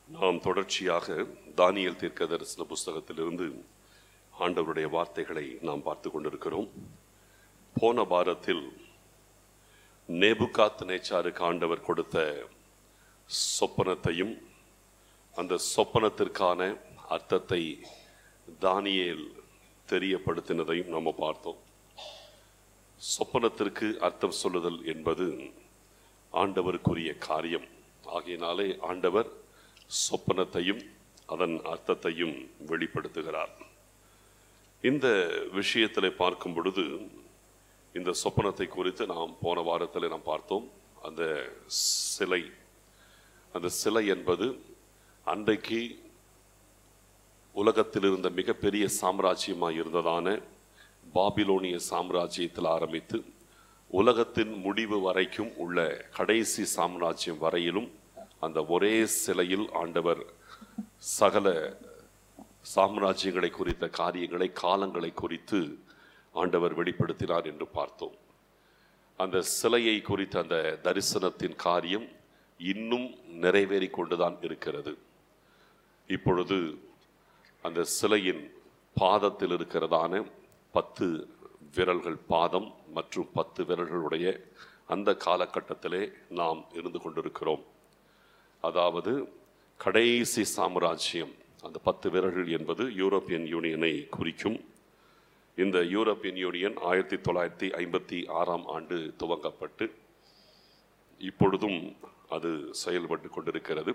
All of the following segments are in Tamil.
நாம் தொடர்ச்சியாக தானியல் தீர்க்க தரிசன புஸ்தகத்திலிருந்து ஆண்டவருடைய வார்த்தைகளை நாம் பார்த்து கொண்டிருக்கிறோம் போன வாரத்தில் நேபுகாத் நேச்சாருக்கு ஆண்டவர் கொடுத்த சொப்பனத்தையும் அந்த சொப்பனத்திற்கான அர்த்தத்தை தானியேல் தெரியப்படுத்தினதையும் நம்ம பார்த்தோம் சொப்பனத்திற்கு அர்த்தம் சொல்லுதல் என்பது ஆண்டவருக்குரிய காரியம் ஆகையினாலே ஆண்டவர் சொப்பனத்தையும் அதன் அர்த்தத்தையும் வெளிப்படுத்துகிறார் இந்த விஷயத்தில் பார்க்கும் பொழுது இந்த சொப்பனத்தை குறித்து நாம் போன வாரத்தில் நாம் பார்த்தோம் அந்த சிலை அந்த சிலை என்பது அன்றைக்கு உலகத்தில் இருந்த மிகப்பெரிய சாம்ராஜ்யமாக இருந்ததான பாபிலோனிய சாம்ராஜ்யத்தில் ஆரம்பித்து உலகத்தின் முடிவு வரைக்கும் உள்ள கடைசி சாம்ராஜ்யம் வரையிலும் அந்த ஒரே சிலையில் ஆண்டவர் சகல சாம்ராஜ்யங்களை குறித்த காரியங்களை காலங்களை குறித்து ஆண்டவர் வெளிப்படுத்தினார் என்று பார்த்தோம் அந்த சிலையை குறித்த அந்த தரிசனத்தின் காரியம் இன்னும் நிறைவேறி கொண்டுதான் இருக்கிறது இப்பொழுது அந்த சிலையின் பாதத்தில் இருக்கிறதான பத்து விரல்கள் பாதம் மற்றும் பத்து விரல்களுடைய அந்த காலகட்டத்திலே நாம் இருந்து கொண்டிருக்கிறோம் அதாவது கடைசி சாம்ராஜ்யம் அந்த பத்து விரல்கள் என்பது யூரோப்பியன் யூனியனை குறிக்கும் இந்த யூரோப்பியன் யூனியன் ஆயிரத்தி தொள்ளாயிரத்தி ஐம்பத்தி ஆறாம் ஆண்டு துவங்கப்பட்டு இப்பொழுதும் அது செயல்பட்டு கொண்டிருக்கிறது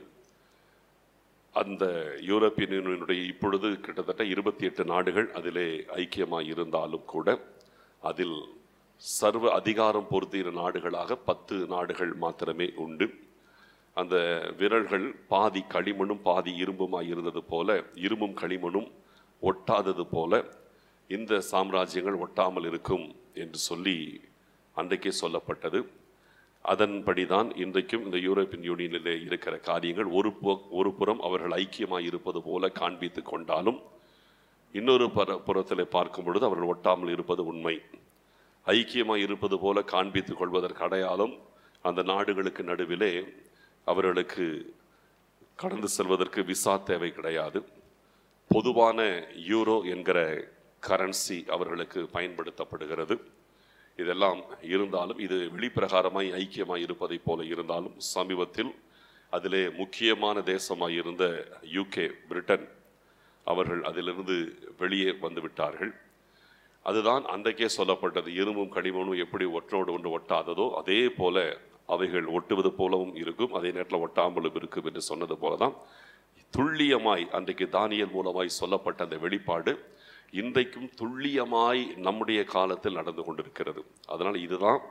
அந்த யூரோப்பியன் யூனியனுடைய இப்பொழுது கிட்டத்தட்ட இருபத்தி எட்டு நாடுகள் அதிலே ஐக்கியமாக இருந்தாலும் கூட அதில் சர்வ அதிகாரம் பொருத்திய நாடுகளாக பத்து நாடுகள் மாத்திரமே உண்டு அந்த விரல்கள் பாதி களிமண்ணும் பாதி இரும்புமாய் இருந்தது போல இரும்பும் களிமண்ணும் ஒட்டாதது போல இந்த சாம்ராஜ்யங்கள் ஒட்டாமல் இருக்கும் என்று சொல்லி அன்றைக்கே சொல்லப்பட்டது அதன்படிதான் இன்றைக்கும் இந்த யூரோப்பியன் யூனியனிலே இருக்கிற காரியங்கள் ஒரு பு- ஒரு புறம் அவர்கள் ஐக்கியமாய் இருப்பது போல காண்பித்து கொண்டாலும் இன்னொரு பர புறத்திலே பார்க்கும் பொழுது அவர்கள் ஒட்டாமல் இருப்பது உண்மை ஐக்கியமாய் இருப்பது போல காண்பித்துக் கொள்வதற்கு அடையாளம் அந்த நாடுகளுக்கு நடுவிலே அவர்களுக்கு கடந்து செல்வதற்கு விசா தேவை கிடையாது பொதுவான யூரோ என்கிற கரன்சி அவர்களுக்கு பயன்படுத்தப்படுகிறது இதெல்லாம் இருந்தாலும் இது வெளிப்பிரகாரமாய் ஐக்கியமாய் இருப்பதைப் போல இருந்தாலும் சமீபத்தில் அதிலே முக்கியமான தேசமாய் இருந்த யூகே பிரிட்டன் அவர்கள் அதிலிருந்து வெளியே வந்து விட்டார்கள் அதுதான் அன்றைக்கே சொல்லப்பட்டது இரும்பும் களிமண்ணும் எப்படி ஒற்றோடு ஒன்று ஒட்டாததோ அதே போல அவைகள் ஒட்டுவது போலவும் இருக்கும் அதே நேரத்தில் ஒட்டாமலும் இருக்கும் என்று சொன்னது போலதான் துல்லியமாய் அன்றைக்கு தானியல் மூலமாய் சொல்லப்பட்ட அந்த வெளிப்பாடு இன்றைக்கும் துல்லியமாய் நம்முடைய காலத்தில் நடந்து கொண்டிருக்கிறது அதனால் இதுதான்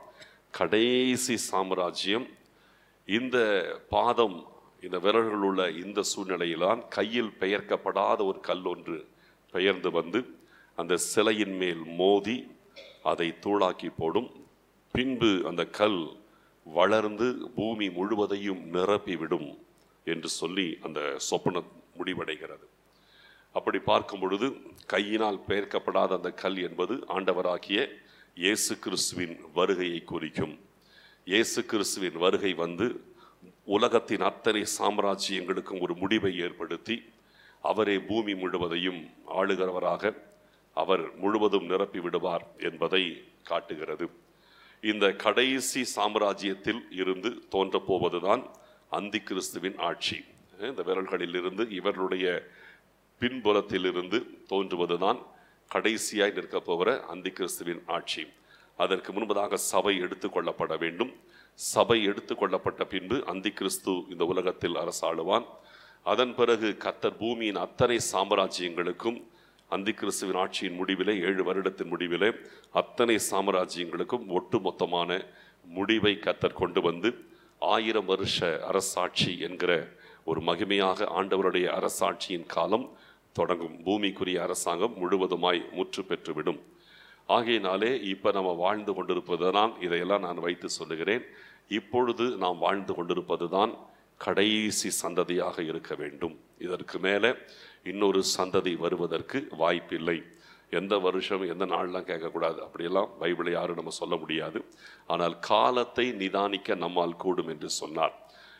கடைசி சாம்ராஜ்யம் இந்த பாதம் இந்த விரல்கள் உள்ள இந்த சூழ்நிலையில்தான் கையில் பெயர்க்கப்படாத ஒரு கல் ஒன்று பெயர்ந்து வந்து அந்த சிலையின் மேல் மோதி அதை தூளாக்கி போடும் பின்பு அந்த கல் வளர்ந்து பூமி முழுவதையும் நிரப்பிவிடும் என்று சொல்லி அந்த சொப்பனம் முடிவடைகிறது அப்படி பார்க்கும் பொழுது கையினால் பெயர்க்கப்படாத அந்த கல் என்பது ஆண்டவராகிய இயேசு கிறிஸ்துவின் வருகையை குறிக்கும் இயேசு கிறிஸ்துவின் வருகை வந்து உலகத்தின் அத்தனை சாம்ராஜ்யங்களுக்கும் ஒரு முடிவை ஏற்படுத்தி அவரே பூமி முழுவதையும் ஆளுகிறவராக அவர் முழுவதும் நிரப்பி விடுவார் என்பதை காட்டுகிறது இந்த கடைசி சாம்ராஜ்யத்தில் இருந்து தோன்றப் போவதுதான் அந்தி கிறிஸ்துவின் ஆட்சி இந்த விரல்களில் இருந்து இவர்களுடைய பின்புலத்திலிருந்து தோன்றுவதுதான் கடைசியாய் நிற்கப் போகிற அந்தி கிறிஸ்துவின் ஆட்சி அதற்கு முன்பதாக சபை எடுத்துக்கொள்ளப்பட வேண்டும் சபை எடுத்துக்கொள்ளப்பட்ட பின்பு அந்தி கிறிஸ்து இந்த உலகத்தில் அரசாளுவான் அதன் பிறகு கத்தர் பூமியின் அத்தனை சாம்ராஜ்யங்களுக்கும் அந்தி கிறிஸ்துவின் ஆட்சியின் முடிவிலே ஏழு வருடத்தின் முடிவிலே அத்தனை சாம்ராஜ்யங்களுக்கும் ஒட்டுமொத்தமான முடிவை கத்தர் கொண்டு வந்து ஆயிரம் வருஷ அரசாட்சி என்கிற ஒரு மகிமையாக ஆண்டவருடைய அரசாட்சியின் காலம் தொடங்கும் பூமிக்குரிய அரசாங்கம் முழுவதுமாய் முற்று பெற்றுவிடும் ஆகையினாலே இப்போ நம்ம வாழ்ந்து கொண்டிருப்பதுதான் இதையெல்லாம் நான் வைத்து சொல்லுகிறேன் இப்பொழுது நாம் வாழ்ந்து கொண்டிருப்பதுதான் கடைசி சந்ததியாக இருக்க வேண்டும் இதற்கு மேலே இன்னொரு சந்ததி வருவதற்கு வாய்ப்பில்லை எந்த வருஷம் எந்த நாள்லாம் கேட்கக்கூடாது அப்படியெல்லாம் பைபிளை யாரும் நம்ம சொல்ல முடியாது ஆனால் காலத்தை நிதானிக்க நம்மால் கூடும் என்று சொன்னார்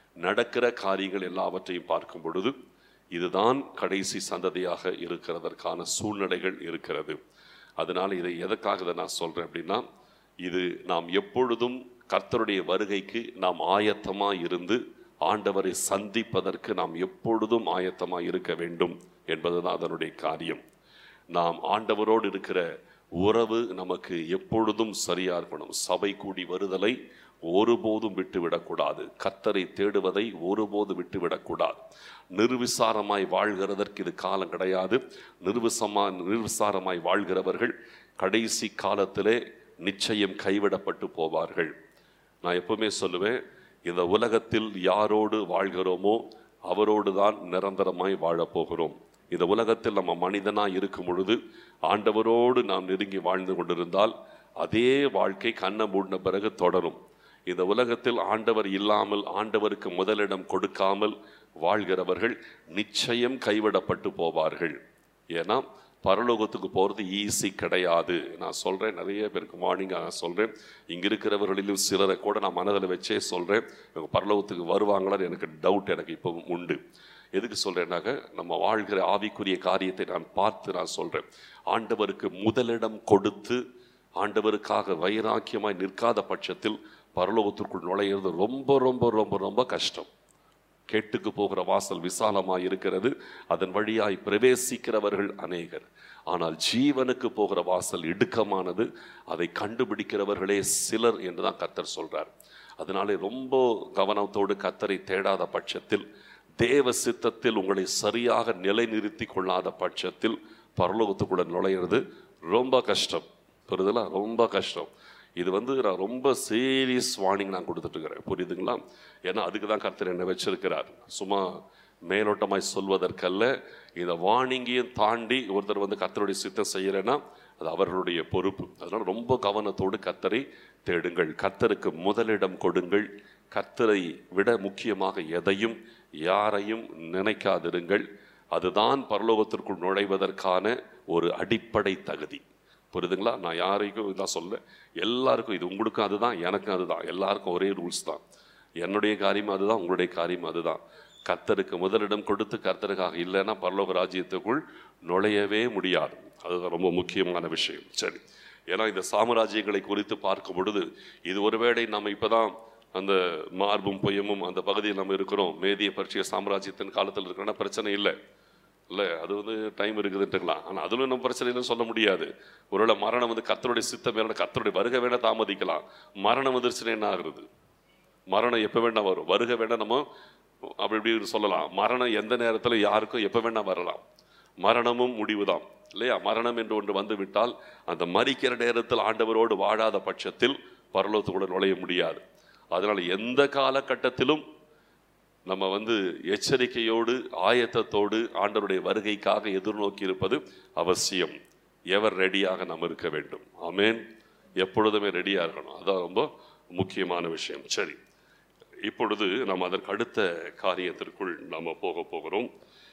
நடக்கிற காரியங்கள் எல்லாவற்றையும் பார்க்கும் பொழுது இதுதான் கடைசி சந்ததியாக இருக்கிறதற்கான சூழ்நிலைகள் இருக்கிறது அதனால இதை எதற்காக இதை நான் சொல்றேன் அப்படின்னா இது நாம் எப்பொழுதும் கர்த்தருடைய வருகைக்கு நாம் ஆயத்தமாக இருந்து ஆண்டவரை சந்திப்பதற்கு நாம் எப்பொழுதும் ஆயத்தமாக இருக்க வேண்டும் என்பதுதான் அதனுடைய காரியம் நாம் ஆண்டவரோடு இருக்கிற உறவு நமக்கு எப்பொழுதும் சரியா இருக்கணும் சபை கூடி வருதலை ஒருபோதும் விட்டுவிடக்கூடாது கத்தரை தேடுவதை ஒருபோதும் விட்டுவிடக்கூடாது நிர்விசாரமாய் வாழ்கிறதற்கு இது காலம் கிடையாது நிர்விசமா நிர்விசாரமாய் வாழ்கிறவர்கள் கடைசி காலத்திலே நிச்சயம் கைவிடப்பட்டு போவார்கள் நான் எப்பவுமே சொல்லுவேன் இந்த உலகத்தில் யாரோடு வாழ்கிறோமோ அவரோடு தான் நிரந்தரமாய் வாழப் போகிறோம் இந்த உலகத்தில் நம்ம மனிதனாய் இருக்கும் பொழுது ஆண்டவரோடு நாம் நெருங்கி வாழ்ந்து கொண்டிருந்தால் அதே வாழ்க்கை கண்ணை மூடின பிறகு தொடரும் இந்த உலகத்தில் ஆண்டவர் இல்லாமல் ஆண்டவருக்கு முதலிடம் கொடுக்காமல் வாழ்கிறவர்கள் நிச்சயம் கைவிடப்பட்டு போவார்கள் ஏன்னா பரலோகத்துக்கு போகிறது ஈஸி கிடையாது நான் சொல்கிறேன் நிறைய பேருக்கு மார்னிங் நான் சொல்கிறேன் இங்கே இருக்கிறவர்களிலும் சிலரை கூட நான் மனதில் வச்சே சொல்கிறேன் இவங்க பரலோகத்துக்கு வருவாங்களான்னு எனக்கு டவுட் எனக்கு இப்போ உண்டு எதுக்கு சொல்கிறேன்னாக்க நம்ம வாழ்கிற ஆவிக்குரிய காரியத்தை நான் பார்த்து நான் சொல்கிறேன் ஆண்டவருக்கு முதலிடம் கொடுத்து ஆண்டவருக்காக வைராக்கியமாய் நிற்காத பட்சத்தில் பரலோகத்திற்குள் நுழையிறது ரொம்ப ரொம்ப ரொம்ப ரொம்ப கஷ்டம் கேட்டுக்கு போகிற வாசல் விசாலமாய் இருக்கிறது அதன் வழியாய் பிரவேசிக்கிறவர்கள் அநேகர் ஆனால் ஜீவனுக்கு போகிற வாசல் இடுக்கமானது அதை கண்டுபிடிக்கிறவர்களே சிலர் என்று தான் கத்தர் சொல்றார் அதனாலே ரொம்ப கவனத்தோடு கத்தரை தேடாத பட்சத்தில் தேவ சித்தத்தில் உங்களை சரியாக நிலைநிறுத்தி கொள்ளாத பட்சத்தில் பரலோகத்துக்குள்ள நுழையிறது ரொம்ப கஷ்டம் புரியுதுல ரொம்ப கஷ்டம் இது வந்து நான் ரொம்ப சீரியஸ் வார்னிங் நான் கொடுத்துட்டு இருக்கிறேன் புரியுதுங்களா ஏன்னா அதுக்கு தான் கர்த்தர் என்னை வச்சிருக்கிறார் சும்மா மேலோட்டமாய் சொல்வதற்கல்ல இந்த வார்னிங்கையும் தாண்டி ஒருத்தர் வந்து கர்த்தருடைய சித்தம் செய்யலைன்னா அது அவர்களுடைய பொறுப்பு அதனால ரொம்ப கவனத்தோடு கர்த்தரை தேடுங்கள் கர்த்தருக்கு முதலிடம் கொடுங்கள் கர்த்தரை விட முக்கியமாக எதையும் யாரையும் நினைக்காதிருங்கள் அதுதான் பரலோகத்திற்குள் நுழைவதற்கான ஒரு அடிப்படை தகுதி புரியுதுங்களா நான் யாரைக்கும் இதான் சொல்ல எல்லாருக்கும் இது உங்களுக்கும் அதுதான் எனக்கும் அதுதான் எல்லாருக்கும் ஒரே ரூல்ஸ் தான் என்னுடைய காரியம் அதுதான் உங்களுடைய காரியம் அதுதான் கர்த்தருக்கு முதலிடம் கொடுத்து கர்த்தருக்காக இல்லைன்னா பரலோக ராஜ்யத்துக்குள் நுழையவே முடியாது அதுதான் ரொம்ப முக்கியமான விஷயம் சரி ஏன்னா இந்த சாம்ராஜ்யங்களை குறித்து பார்க்கும் பொழுது இது ஒருவேளை நம்ம இப்பதான் அந்த மார்பும் பொய்யமும் அந்த பகுதியில் நம்ம இருக்கிறோம் மேதிய பரிச்சய சாம்ராஜ்யத்தின் காலத்தில் இருக்கிறோன்னா பிரச்சனை இல்லை இல்லை அது வந்து டைம் இருக்குதுன்ட்டுக்கலாம் ஆனால் அதில் நம்ம பிரச்சனை இல்லைன்னு சொல்ல முடியாது ஒருவேளை மரணம் வந்து கத்தருடைய சித்தம் வேணும் கத்தருடைய வருகை வேணா தாமதிக்கலாம் மரணம் வந்துருச்சுன்னா என்ன ஆகுறது மரணம் எப்போ வேணா வரும் வருகை வேணா நம்ம அப்படி இப்படி சொல்லலாம் மரணம் எந்த நேரத்தில் யாருக்கும் எப்போ வேணா வரலாம் மரணமும் முடிவுதான் இல்லையா மரணம் என்று ஒன்று வந்து விட்டால் அந்த மறிக்கிற நேரத்தில் ஆண்டவரோடு வாழாத பட்சத்தில் பரலோகத்துக்குள்ள நுழைய முடியாது அதனால் எந்த காலகட்டத்திலும் நம்ம வந்து எச்சரிக்கையோடு ஆயத்தத்தோடு ஆண்டவருடைய வருகைக்காக எதிர்நோக்கி இருப்பது அவசியம் எவர் ரெடியாக நாம் இருக்க வேண்டும் ஆமேன் எப்பொழுதுமே ரெடியாக இருக்கணும் அதான் ரொம்ப முக்கியமான விஷயம் சரி இப்பொழுது நாம் அதற்கு அடுத்த காரியத்திற்குள் நாம் போக போகிறோம்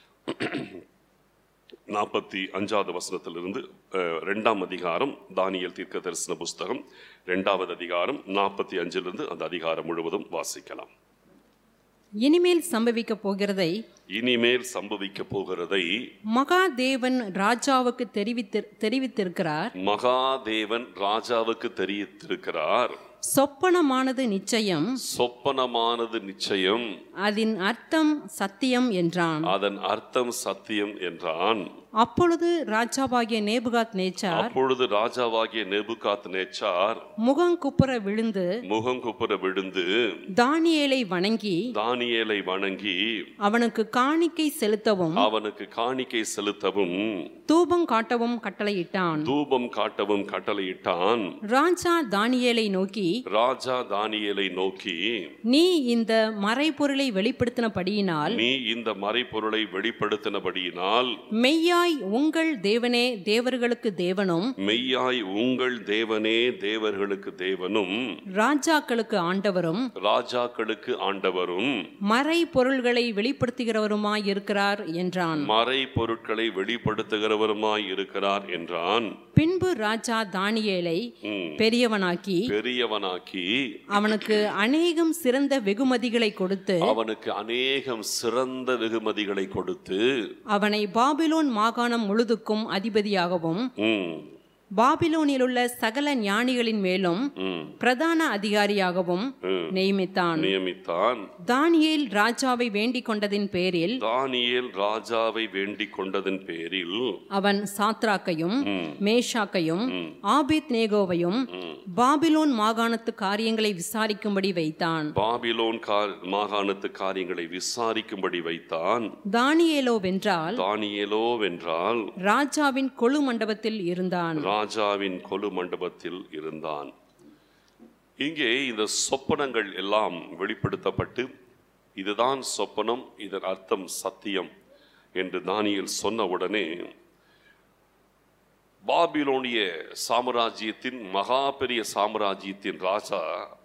நாற்பத்தி அஞ்சாவது வசனத்திலிருந்து அஹ், ரெண்டாம் அதிகாரம் தானியல் தீர்க்க தரிசன புஸ்தகம் ரெண்டாவது அதிகாரம் நாற்பத்தி அஞ்சிலிருந்து அந்த அதிகாரம் முழுவதும் வாசிக்கலாம் இனிமேல் சம்பவிக்க போகிறதை இனிமேல் சம்பவிக்க போகிறதை மகாதேவன் ராஜாவுக்கு தெரிவித்து தெரிவித்திருக்கிறார் மகாதேவன் ராஜாவுக்கு தெரிவித்திருக்கிறார் சொப்பனமானது நிச்சயம் சொப்பனமானது நிச்சயம் அதன் அர்த்தம் சத்தியம் என்றான் அதன் அர்த்தம் சத்தியம் என்றான் அப்பொழுது ராஜாவாகிய நேபுகாத் நேச்சார் அப்பொழுது ராஜாவாகிய நெபுகாத் நேச்சார் முகங்குப்புற விழுந்து முகங்குப்புற விழுந்து தானியேலை வணங்கி தானியேலை வணங்கி அவனுக்கு காணிக்கை செலுத்தவும் அவனுக்கு காணிக்கை செலுத்தவும் தூபம் காட்டவும் கட்டளையிட்டான் தூபம் காட்டவும் கட்டளையிட்டான் ராஜா தானியேலை நோக்கி ராஜா தானியேலை நோக்கி நீ இந்த மறைபொருளை வெளிப்படுத்தினபடியினால் நீ இந்த மறைப்பொருளை வெளிப்படுத்தினபடியினால் மெய்யாய் உங்கள் தேவனே தேவர்களுக்கு தேவனும் மெய்யாய் உங்கள் தேவனே தேவர்களுக்கு தேவனும் ராஜாக்களுக்கு ஆண்டவரும் ராஜாக்களுக்கு ஆண்டவரும் மறை பொருள்களை வெளிப்படுத்துகிறவருமாய் இருக்கிறார் என்றான் மறை பொருட்களை வெளிப்படுத்துகிறவருமாய் இருக்கிறார் என்றான் பின்பு ராஜா தானியேலை ம். பெரியவனாக்கி பெரியவனாக்கி அவனுக்கு அநேகம் சிறந்த வெகுமதிகளை கொடுத்து அவனுக்கு அநேகம் சிறந்த வெகுமதிகளை கொடுத்து அவனை பாபிலோன் மாகாணம் முழுதுக்கும் அதிபதியாகவும் ம், பாபிலோனில் உள்ள சகல ஞானிகளின் மேலும் ம், பிரதான அதிகாரியாகவும் ம். நியமித்தான் நியமித்தான் தானியேல் ராஜாவை வேண்டிக் கொண்டதின் பேரில் தானியேல் ராஜாவை வேண்டிக் கொண்டதன் பேரில் அவன் சாத்ராக்கையும் ம், மேஷாக்கையும் ஆபேத் நேகோவையும் பாபிலோன் மாகாணத்து காரியங்களை விசாரிக்கும்படி வைத்தான் பாபிலோன் கா- மாகாணத்து காரியங்களை விசாரிக்கும்படி வைத்தான் தானியேலோ வென்றால் தானியேலோ வென்றால் ராஜாவின் கொழு மண்டபத்தில் இருந்தான் ராஜாவின் கொலு மண்டபத்தில் இருந்தான் இங்கே இந்த சொப்பனங்கள் எல்லாம் வெளிப்படுத்தப்பட்டு இதுதான் சொப்பனம் இதன் அர்த்தம் சத்தியம் என்று தானியேல் சொன்ன உடனே பாபிலோனிய சாம்ராஜ்யத்தின் மகா பெரிய சாம்ராஜ்யத்தின் ராஜா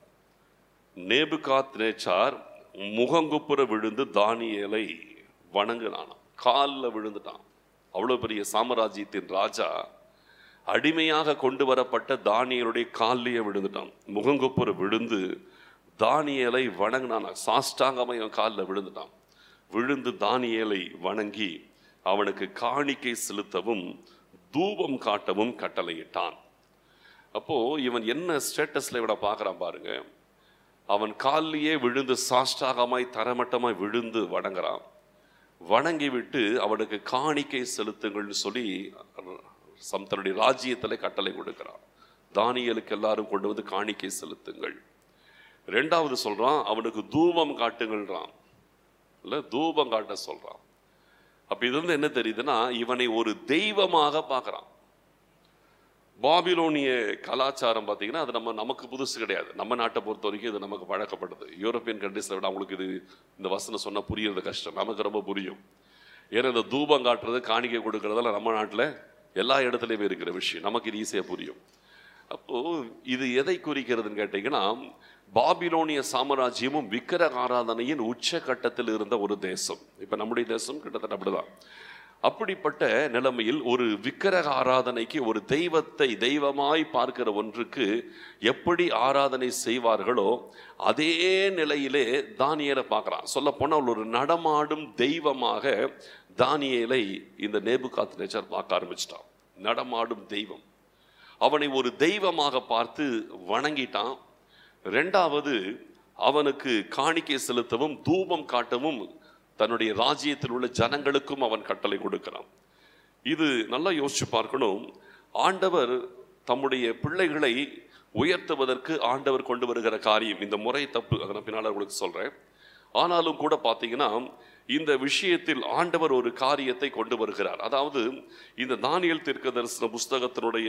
நேபுகாத் நேச்சார் முகங்குப்புற விழுந்து தானியேலை வணங்கினான் காலில் விழுந்துட்டான் அவ்வளோ பெரிய சாம்ராஜ்யத்தின் ராஜா அடிமையாக கொண்டு வரப்பட்ட தானியலுடைய காலிலேயே விழுந்துட்டான் முகங்குப்புற விழுந்து தானியேலை வணங்கினான் சாஷ்டாங்கமாக அவன் காலில் விழுந்துட்டான் விழுந்து தானியேலை வணங்கி அவனுக்கு காணிக்கை செலுத்தவும் தூபம் காட்டவும் கட்டளையிட்டான் அப்போ இவன் என்ன ஸ்டேட்டஸ்ல இவனை பார்க்கறான் பாருங்க அவன் காலிலேயே விழுந்து சாஷ்டாகமாய் தரமட்டமாய் விழுந்து வணங்குறான் வணங்கி விட்டு அவனுக்கு காணிக்கை செலுத்துங்கள்னு சொல்லி சம் தன்னுடைய ராஜ்யத்துல கட்டளை கொடுக்கிறான் தானியலுக்கு எல்லாரும் கொண்டு வந்து காணிக்கை செலுத்துங்கள் ரெண்டாவது சொல்றான் அவனுக்கு தூபம் காட்டுங்கள்ன்றான் இல்ல தூபம் காட்ட சொல்றான் அப்ப இது வந்து என்ன தெரியுதுன்னா இவனை ஒரு தெய்வமாக பார்க்கறான் பாபிலோனிய கலாச்சாரம் பார்த்தீங்கன்னா அது நம்ம நமக்கு புதுசு கிடையாது நம்ம நாட்டை பொறுத்த வரைக்கும் இது நமக்கு பழக்கப்படுது யூரோப்பியன் கண்ட்ரீஸில் விட அவங்களுக்கு இது இந்த வசனம் சொன்னால் புரியுறது கஷ்டம் நமக்கு ரொம்ப புரியும் ஏன்னா இந்த தூபம் காட்டுறது காணிக்கை கொடுக்கறதெல்லாம் நம்ம நாட்டில் எல்லா இடத்துலையுமே இருக்கிற விஷயம் நமக்கு இது ஈஸியாக புரியும் அப்போ இது எதை குறிக்கிறதுன்னு கேட்டீங்கன்னா பாபிலோனிய சாம்ராஜ்யமும் விக்கிரக ஆராதனையின் உச்சகட்டத்தில் இருந்த ஒரு தேசம் இப்ப நம்முடைய தேசம் கிட்டத்தட்ட அப்படிதான் அப்படிப்பட்ட நிலைமையில் ஒரு விக்கிரக ஆராதனைக்கு ஒரு தெய்வத்தை தெய்வமாய் பார்க்கிற ஒன்றுக்கு எப்படி ஆராதனை செய்வார்களோ அதே நிலையிலே தானியேலை பார்க்கறான் சொல்ல போனால் ஒரு நடமாடும் தெய்வமாக தானியேலை இந்த நேபுகாத் நேச்சர் பார்க்க ஆரம்பிச்சிட்டான் நடமாடும் தெய்வம் அவனை ஒரு தெய்வமாக பார்த்து வணங்கிட்டான் ரெண்டாவது அவனுக்கு காணிக்கை செலுத்தவும் தூபம் காட்டவும் தன்னுடைய ராஜ்யத்தில் உள்ள ஜனங்களுக்கும் அவன் கட்டளை கொடுக்கிறான் இது நல்லா யோசிச்சு பார்க்கணும் ஆண்டவர் தம்முடைய பிள்ளைகளை உயர்த்துவதற்கு ஆண்டவர் கொண்டு வருகிற காரியம் இந்த முறை தப்பு அதை நான் பின்னால் உங்களுக்கு சொல்றேன் ஆனாலும் கூட பார்த்தீங்கன்னா இந்த விஷயத்தில் ஆண்டவர் ஒரு காரியத்தை கொண்டு வருகிறார் அதாவது இந்த தானியல் தீர்க்க தரிசன புஸ்தகத்தினுடைய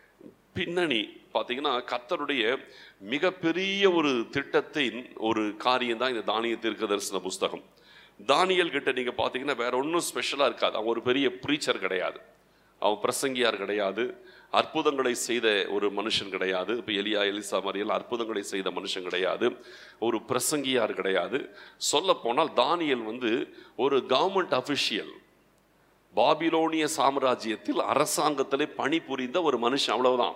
பின்னணி பார்த்தீங்கன்னா கர்த்தருடைய மிகப்பெரிய ஒரு திட்டத்தின் ஒரு காரியம் தான் இந்த தானிய தீர்க்க தரிசன புஸ்தகம் தானியல் கிட்ட நீங்க பார்த்தீங்கன்னா வேற ஒன்றும் ஸ்பெஷலாக இருக்காது அவன் ஒரு பெரிய ப்ரீச்சர் கிடையாது அவன் பிரசங்கியார் கிடையாது அற்புதங்களை செய்த ஒரு மனுஷன் கிடையாது இப்போ எலியா எலிசா மாதிரியெல்லாம் அற்புதங்களை செய்த மனுஷன் கிடையாது ஒரு பிரசங்கியார் கிடையாது சொல்ல போனால் தானியல் வந்து ஒரு கவர்மெண்ட் அஃபிஷியல் பாபிலோனிய சாம்ராஜ்யத்தில் அரசாங்கத்திலே பணிபுரிந்த ஒரு மனுஷன் அவ்வளவுதான்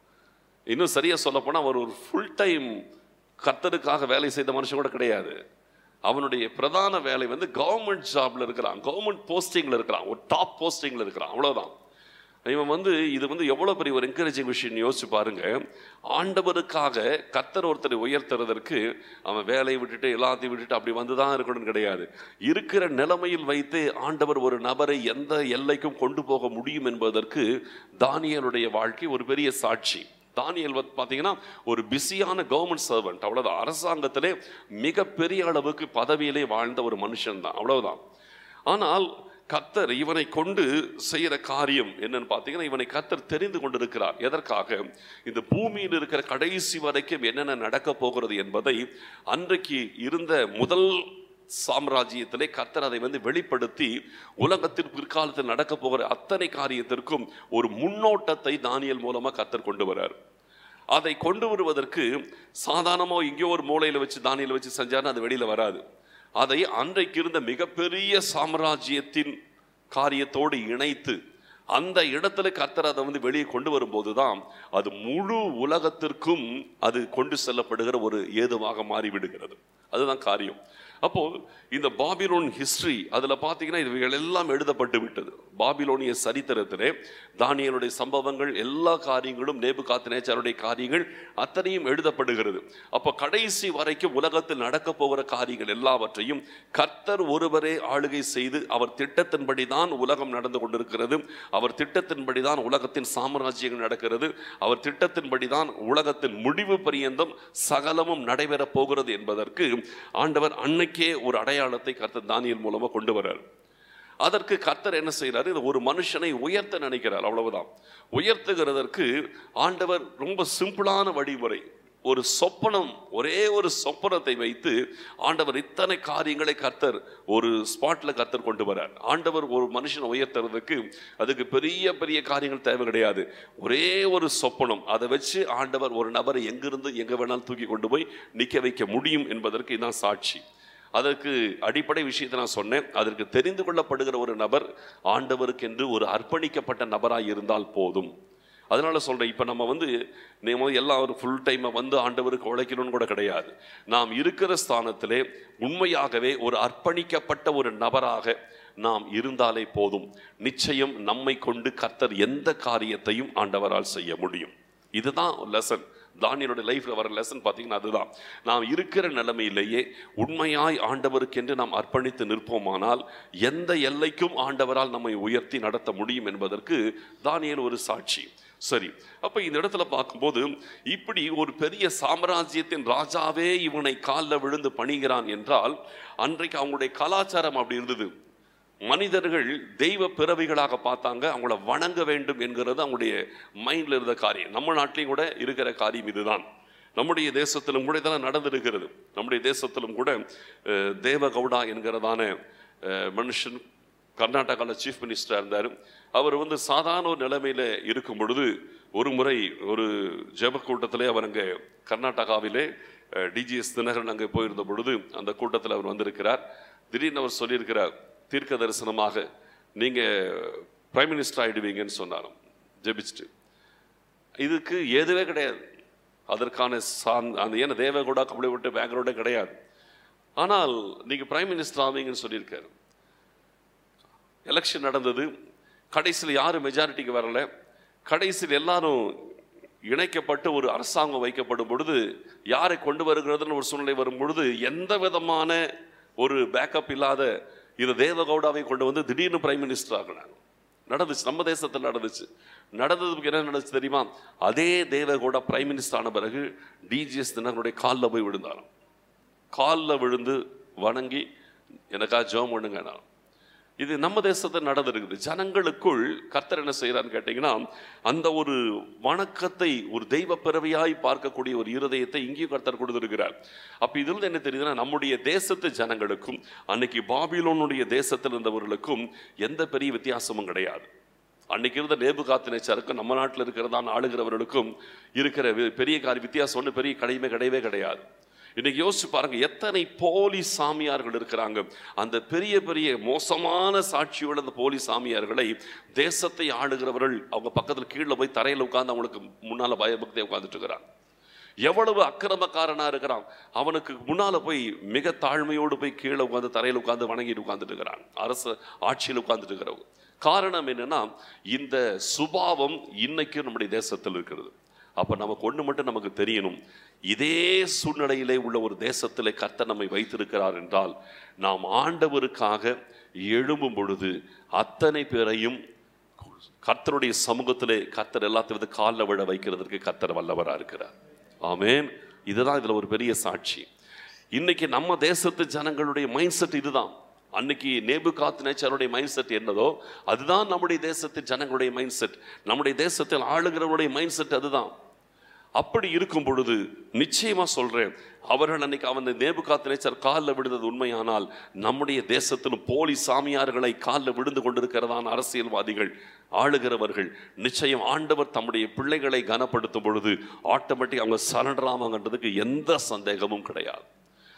இன்னும் சரியா சொல்ல போனால் அவர் ஒரு ஃபுல் டைம் கர்த்தருக்காக வேலை செய்த மனுஷன் கூட கிடையாது அவனுடைய பிரதான வேலை வந்து கவர்மெண்ட் ஜாப்ல இருக்கிறான் கவர்மெண்ட் போஸ்டிங்ல இருக்கிறான் ஒரு டாப் போஸ்டிங்ல இருக்கிறான் அவ்வளவுதான் இவன் வந்து இது வந்து எவ்வளவு பெரிய ஒரு என்கரேஜிங் விஷயம் யோசிச்சு பாருங்க ஆண்டவருக்காக கர்த்தர் ஒருத்தரை உயர்த்துறதற்கு அவன் வேலையை விட்டுட்டு எல்லாத்தையும் விட்டுட்டு அப்படி வந்து தான் இருக்கணும்னு கிடையாது இருக்கிற நிலைமையில் வைத்து ஆண்டவர் ஒரு நபரை எந்த எல்லைக்கும் கொண்டு போக முடியும் என்பதற்கு தானியலுடைய வாழ்க்கை ஒரு பெரிய சாட்சி தானியல் வந்து பார்த்தீங்கன்னா ஒரு பிஸியான கவர்மெண்ட் சர்வெண்ட் அவ்வளவுதான் அரசாங்கத்திலே மிகப்பெரிய அளவுக்கு பதவியிலே வாழ்ந்த ஒரு மனுஷன் தான் அவ்வளவுதான் ஆனால் கத்தர் இவனை கொண்டு செய்யற காரியம் என்னன்னு பார்த்தீங்கன்னா இவனை கத்தர் தெரிந்து கொண்டிருக்கிறார் எதற்காக இந்த பூமியில் இருக்கிற கடைசி வரைக்கும் என்னென்ன நடக்க போகிறது என்பதை அன்றைக்கு இருந்த முதல் சாம்ராஜ்யத்திலே கத்தர் அதை வந்து வெளிப்படுத்தி உலகத்தின் பிற்காலத்தில் நடக்க போகிற அத்தனை காரியத்திற்கும் ஒரு முன்னோட்டத்தை தானியல் மூலமா கத்தர் கொண்டு வரார் அதை கொண்டு வருவதற்கு சாதாரணமா இங்கேயோ ஒரு மூலையில வச்சு தானியல் வச்சு செஞ்சாருன்னா அது வெளியில வராது அதை அன்றைக்கு இருந்த மிகப்பெரிய சாம்ராஜ்யத்தின் காரியத்தோடு இணைத்து அந்த இடத்துல கர்த்தர் அதை வந்து வெளியே கொண்டு வரும்போது தான் அது முழு உலகத்திற்கும் அது கொண்டு செல்லப்படுகிற ஒரு ஏதுவாக மாறிவிடுகிறது அதுதான் காரியம் அப்போ இந்த பாபிலோன் ஹிஸ்டரி அதுல பாத்தீங்கன்னா இவைகள் எல்லாம் எழுதப்பட்டு விட்டது பாபிலோனிய சரித்திரத்திலே தானியலுடைய சம்பவங்கள் எல்லா காரியங்களும் நேபுகாத்நேச்சாருடைய காரியங்கள் அத்தனையும் எழுதப்படுகிறது அப்போ கடைசி வரைக்கும் உலகத்தில் நடக்க போகிற காரியங்கள் எல்லாவற்றையும் கர்த்தர் ஒருவரே ஆளுகை செய்து அவர் திட்டத்தின்படி தான் உலகம் நடந்து கொண்டிருக்கிறது அவர் திட்டத்தின்படி தான் உலகத்தின் சாம்ராஜ்யங்கள் நடக்கிறது அவர் திட்டத்தின்படி தான் உலகத்தின் முடிவு பரியந்தம் சகலமும் நடைபெறப் போகிறது என்பதற்கு ஆண்டவர் அன்னைக்கே ஒரு அடையாளத்தை கர்த்தர் தானியல் மூலமா கொண்டு வர்றார் அதற்கு கர்த்தர் என்ன செய்கிறார் இது ஒரு மனுஷனை உயர்த்த நினைக்கிறார் அவ்வளவுதான் உயர்த்துகிறதற்கு ஆண்டவர் ரொம்ப சிம்பிளான வழிமுறை ஒரு சொப்பனம் ஒரே ஒரு சொப்பனத்தை வைத்து ஆண்டவர் இத்தனை காரியங்களை கர்த்தர் ஒரு ஸ்பாட்ல கர்த்தர் கொண்டு வரார் ஆண்டவர் ஒரு மனுஷனை உயர்த்துறதுக்கு அதுக்கு பெரிய பெரிய காரியங்கள் தேவை கிடையாது ஒரே ஒரு சொப்பனம் அதை வச்சு ஆண்டவர் ஒரு நபரை எங்கிருந்து எங்க வேணாலும் தூக்கி கொண்டு போய் நிக்க வைக்க முடியும் என்பதற்கு இதான் சாட்சி அதற்கு அடிப்படை விஷயத்தை நான் சொன்னேன் அதற்கு தெரிந்து கொள்ளப்படுகிற ஒரு நபர் ஆண்டவருக்கென்று ஒரு அர்ப்பணிக்கப்பட்ட நபராய் இருந்தால் போதும் அதனால சொல்றேன் இப்போ நம்ம வந்து நம்ம எல்லாரும் ஃபுல் டைமை வந்து ஆண்டவருக்கு உழைக்கணும்னு கூட கிடையாது நாம் இருக்கிற ஸ்தானத்திலே உண்மையாகவே ஒரு அர்ப்பணிக்கப்பட்ட ஒரு நபராக நாம் இருந்தாலே போதும் நிச்சயம் நம்மை கொண்டு கர்த்தர் எந்த காரியத்தையும் ஆண்டவரால் செய்ய முடியும் இதுதான் லெசன் தானியனுடைய லைஃப்ல வர லெசன் பார்த்தீங்கன்னா அதுதான் நாம் இருக்கிற நிலைமையிலேயே உண்மையாய் ஆண்டவருக்கென்று நாம் அர்ப்பணித்து நிற்போமானால் எந்த எல்லைக்கும் ஆண்டவரால் நம்மை உயர்த்தி நடத்த முடியும் என்பதற்கு தானியல் ஒரு சாட்சி சரி அப்ப இந்த இடத்துல பார்க்கும்போது இப்படி ஒரு பெரிய சாம்ராஜ்யத்தின் ராஜாவே இவனை காலில் விழுந்து பணிகிறான் என்றால் அன்றைக்கு அவங்களுடைய கலாச்சாரம் அப்படி இருந்தது மனிதர்கள் தெய்வ பிறவிகளாக பார்த்தாங்க அவங்கள வணங்க வேண்டும் என்கிறது அவங்களுடைய மைண்டில் இருந்த காரியம் நம்ம நாட்டிலையும் கூட இருக்கிற காரியம் இதுதான் நம்முடைய தேசத்திலும் கூட இதெல்லாம் நடந்திருக்கிறது நம்முடைய தேசத்திலும் கூட அஹ், தேவகவுடா என்கிறதான அஹ், மனுஷன் கர்நாடகாவில் சீஃப் மினிஸ்டராக இருந்தார் அவர் வந்து சாதாரண ஒரு நிலைமையில் இருக்கும் பொழுது ஒரு முறை ஒரு ஜெப கூட்டத்திலே அவர் அங்கே கர்நாடகாவிலே டிஜிஎஸ் தினகரன் அங்கே போயிருந்த பொழுது அந்த கூட்டத்தில் அவர் வந்திருக்கிறார் திடீர்னு அவர் சொல்லியிருக்கிறார் தீர்க்க தரிசனமாக நீங்கள் பிரைம் மினிஸ்டர் ஆயிடுவீங்கன்னு சொன்னாராம் ஜெபிச்சுட்டு இதுக்கு எதுவே கிடையாது அதற்கான சான் அந்த ஏன்னா தேவகூடா கபடி விட்டு பேக்ரவுண்டே கிடையாது ஆனால் நீங்கள் பிரைம் மினிஸ்டர் ஆவீங்கன்னு சொல்லியிருக்காரு எலெக்ஷன் நடந்தது கடைசியில் யாரும் மெஜாரிட்டிக்கு வரல கடைசியில் எல்லாரும் இணைக்கப்பட்டு ஒரு அரசாங்கம் வைக்கப்படும் பொழுது யாரை கொண்டு வருகிறதுன்னு ஒரு சூழ்நிலை வரும் பொழுது எந்த விதமான ஒரு பேக்கப் இல்லாத இது தேவகவுடாவை கொண்டு வந்து திடீர்னு பிரைம் மினிஸ்டர் ஆகினாங்க நடந்துச்சு நம்ம தேசத்தில் நடந்துச்சு நடந்ததுக்கு என்ன நடந்துச்சு தெரியுமா அதே தேவகவுடா பிரைம் மினிஸ்டர் ஆன பிறகு டிஜிஎஸ் தினகருடைய காலில் போய் விழுந்தாராம் காலில் விழுந்து வணங்கி எனக்காக ஜெபம் பண்ணுங்க நான் இது நம்ம தேசத்தில் நடந்திருக்குது ஜனங்களுக்குள் கர்த்தர் என்ன செய்யறான்னு கேட்டீங்கன்னா அந்த ஒரு வணக்கத்தை ஒரு தெய்வ பிறவியாய் பார்க்கக்கூடிய ஒரு இருதயத்தை இங்கேயும் கர்த்தர் கொடுத்திருக்கிறார் அப்ப இதுல என்ன தெரியுதுன்னா நம்முடைய தேசத்து ஜனங்களுக்கும் அன்னைக்கு பாபிலோனுடைய தேசத்தில் இருந்தவர்களுக்கும் எந்த பெரிய வித்தியாசமும் கிடையாது அன்னைக்கு இருந்த நேபுகாத்தினேச்சருக்கும் நம்ம நாட்டில் இருக்கிறதான் ஆளுகிறவர்களுக்கும் இருக்கிற வி- பெரிய காரிய வித்தியாசம் ஒன்று பெரிய கடையுமே கிடையவே கிடையாது இன்னைக்கு யோசிச்சு பாருங்க எத்தனை போலி சாமியார்கள் இருக்கிறாங்க அந்த பெரிய பெரிய மோசமான சாட்சியோட அந்த போலி சாமியார்களை தேசத்தை ஆளுகிறவர்கள் அவங்க பக்கத்தில் கீழே போய் தரையில் உட்கார்ந்து அவங்களுக்கு முன்னால பயபக்தியை உட்கார்ந்துட்டு இருக்கிறாங்க எவ்வளவு அக்கிரமக்காரனா இருக்கிறான் அவனுக்கு முன்னால போய் மிக தாழ்மையோடு போய் கீழே உட்கார்ந்து தரையில் உட்கார்ந்து வணங்கிட்டு உட்கார்ந்துட்டு இருக்கிறான் அரசு ஆட்சியில் உட்கார்ந்துட்டு இருக்கிறவங்க காரணம் என்னன்னா இந்த சுபாவம் இன்னைக்கும் நம்முடைய தேசத்தில் இருக்கிறது அப்ப நமக்கு ஒண்ணு மட்டும் நமக்கு தெரியணும் இதே சூழ்நிலையிலே உள்ள ஒரு தேசத்திலே கர்த்தர் நம்மை வைத்திருக்கிறார் என்றால் நாம் ஆண்டவருக்காக எழும்பும் பொழுது அத்தனை பேரையும் கர்த்தருடைய சமூகத்திலே கர்த்தர் எல்லாத்தையும் வந்து காலில் விழ வைக்கிறதற்கு கர்த்தர் வல்லவரா இருக்கிறார் ஆமென் இதுதான் இதுல ஒரு பெரிய சாட்சி இன்னைக்கு நம்ம தேசத்து ஜனங்களுடைய மைண்ட் செட் இதுதான் அன்னைக்கு நேபு காத்து நேச்சருடைய மைண்ட் செட் என்னதோ அதுதான் நம்முடைய தேசத்து ஜனங்களுடைய மைண்ட் செட் நம்முடைய தேசத்தில் ஆளுகிறவருடைய மைண்ட் செட் அதுதான் அப்படி இருக்கும் பொழுது நிச்சயமா சொல்றேன் அவர்கள் அன்னைக்கு அவன் நேபு காத்து நேச்சர் காலில் விழுந்தது உண்மையானால் நம்முடைய தேசத்திலும் போலி சாமியார்களை காலில் விழுந்து கொண்டிருக்கிறதான அரசியல்வாதிகள் ஆளுகிறவர்கள் நிச்சயம் ஆண்டவர் தம்முடைய பிள்ளைகளை கனப்படுத்தும் பொழுது ஆட்டோமேட்டிக் அவங்க சரண்டர் ஆவாங்கன்றதுக்கு எந்த சந்தேகமும் கிடையாது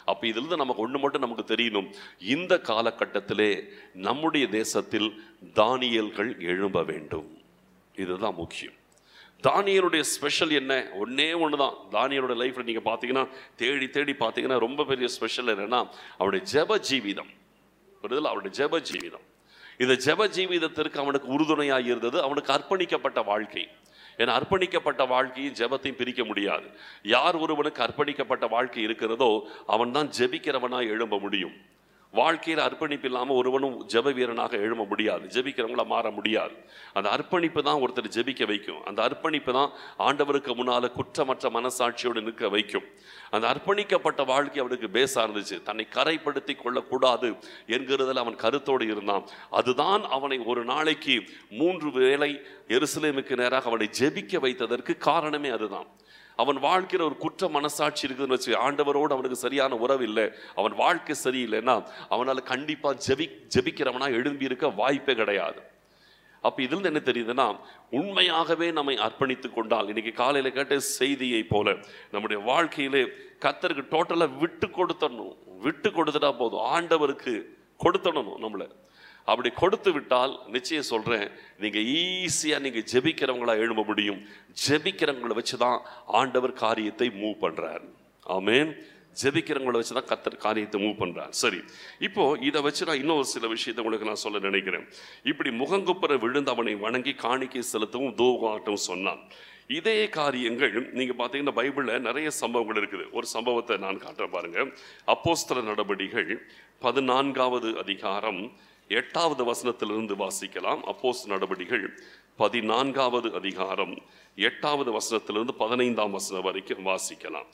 அப்ப இதிலிருந்து நமக்கு ஒண்ணு மட்டும் நமக்கு தெரியணும் இந்த காலகட்டத்திலே நம்முடைய தேசத்தில் தானியல்கள் எழும்ப வேண்டும் இதுதான் முக்கியம் தானியலுடைய ஸ்பெஷல் என்ன ஒண்ணே ஒன்று தான் தானியலோட லைஃப்ல நீங்க பார்த்தீங்கன்னா தேடி தேடி பார்த்தீங்கன்னா ரொம்ப பெரிய ஸ்பெஷல் என்னன்னா அவருடைய ஜெப ஜீவிதம் புரியுதுல அவருடைய ஜெப ஜீவிதம் இந்த ஜெப ஜீவிதத்திற்கு அவனுக்கு உறுதுணையாக இருந்தது அவனுக்கு அர்ப்பணிக்கப்பட்ட வாழ்க்கை ஏன்னா அர்ப்பணிக்கப்பட்ட வாழ்க்கையும் ஜெபத்தையும் பிரிக்க முடியாது யார் ஒருவனுக்கு அர்ப்பணிக்கப்பட்ட வாழ்க்கை இருக்கிறதோ அவன் தான் ஜெபிக்கிறவனாய் எழும்ப முடியும் வாழ்க்கையில் அர்ப்பணிப்பு இல்லாமல் ஒருவனும் ஜெப வீரனாக எழும்ப முடியாது ஜெபிக்கிறவங்கள மாற முடியாது அந்த அர்ப்பணிப்பு தான் ஒருத்தர் ஜெபிக்க வைக்கும் அந்த அர்ப்பணிப்பு தான் ஆண்டவருக்கு முன்னால குற்றமற்ற மனசாட்சியோடு நிற்க வைக்கும் அந்த அர்ப்பணிக்கப்பட்ட வாழ்க்கை அவனுக்கு பேசா இருந்துச்சு தன்னை கரைப்படுத்தி கொள்ளக்கூடாது என்கிறதில் அவன் கருத்தோடு இருந்தான் அதுதான் அவனை ஒரு நாளைக்கு மூன்று வேளை எருசலேமுக்கு நேராக அவனை ஜெபிக்க வைத்ததற்கு காரணமே அதுதான் அவன் வாழ்க்கையில் ஒரு குற்ற மனசாட்சி இருக்குதுன்னு வச்சு ஆண்டவரோடு அவனுக்கு சரியான உறவு இல்லை அவன் வாழ்க்கை சரியில்லைன்னா அவனால் கண்டிப்பா ஜெபி ஜெபிக்கிறவனா எழும்பி இருக்க வாய்ப்பே கிடையாது அப்ப இதிலிருந்து என்ன தெரியுதுன்னா உண்மையாகவே நம்மை அர்ப்பணித்துக் கொண்டால் இன்னைக்கு காலையில கேட்ட செய்தியை போல நம்முடைய வாழ்க்கையிலே கத்தருக்கு டோட்டலா விட்டு கொடுத்தரணும் விட்டு கொடுத்துட்டா போதும் ஆண்டவருக்கு கொடுத்தணும் நம்மளை அப்படி கொடுத்து விட்டால் நிச்சயம் சொல்றேன் நீங்க ஈஸியா நீங்க ஜெபிக்கிறவங்களா எழும்ப முடியும் ஜெபிக்கிறவங்களை வச்சு தான் ஆண்டவர் காரியத்தை மூவ் பண்றார் ஆமென் ஜெபிக்கிறவங்கள வச்சு தான் கத்தர் காரியத்தை மூவ் பண்றார் சரி இப்போ இதை வச்சு நான் இன்னொரு சில விஷயத்தை உங்களுக்கு நான் சொல்ல நினைக்கிறேன் இப்படி முகங்குப்புற விழுந்து அவனை வணங்கி காணிக்கை செலுத்தவும் தூவாட்டம் சொன்னான் இதே காரியங்கள் நீங்க பார்த்தீங்கன்னா பைபிள்ல நிறைய சம்பவங்கள் இருக்குது ஒரு சம்பவத்தை நான் காட்டுறேன் பாருங்க அப்போஸ்தல நடபடிகள் பதினான்காவது அதிகாரம் எட்டாவது வசனத்திலிருந்து வாசிக்கலாம் அப்போஸ் நடபடிகள் பதினான்காவது அதிகாரம் எட்டாவது வசனத்திலிருந்து பதினைந்தாம் வசனம் வரைக்கும் வாசிக்கலாம்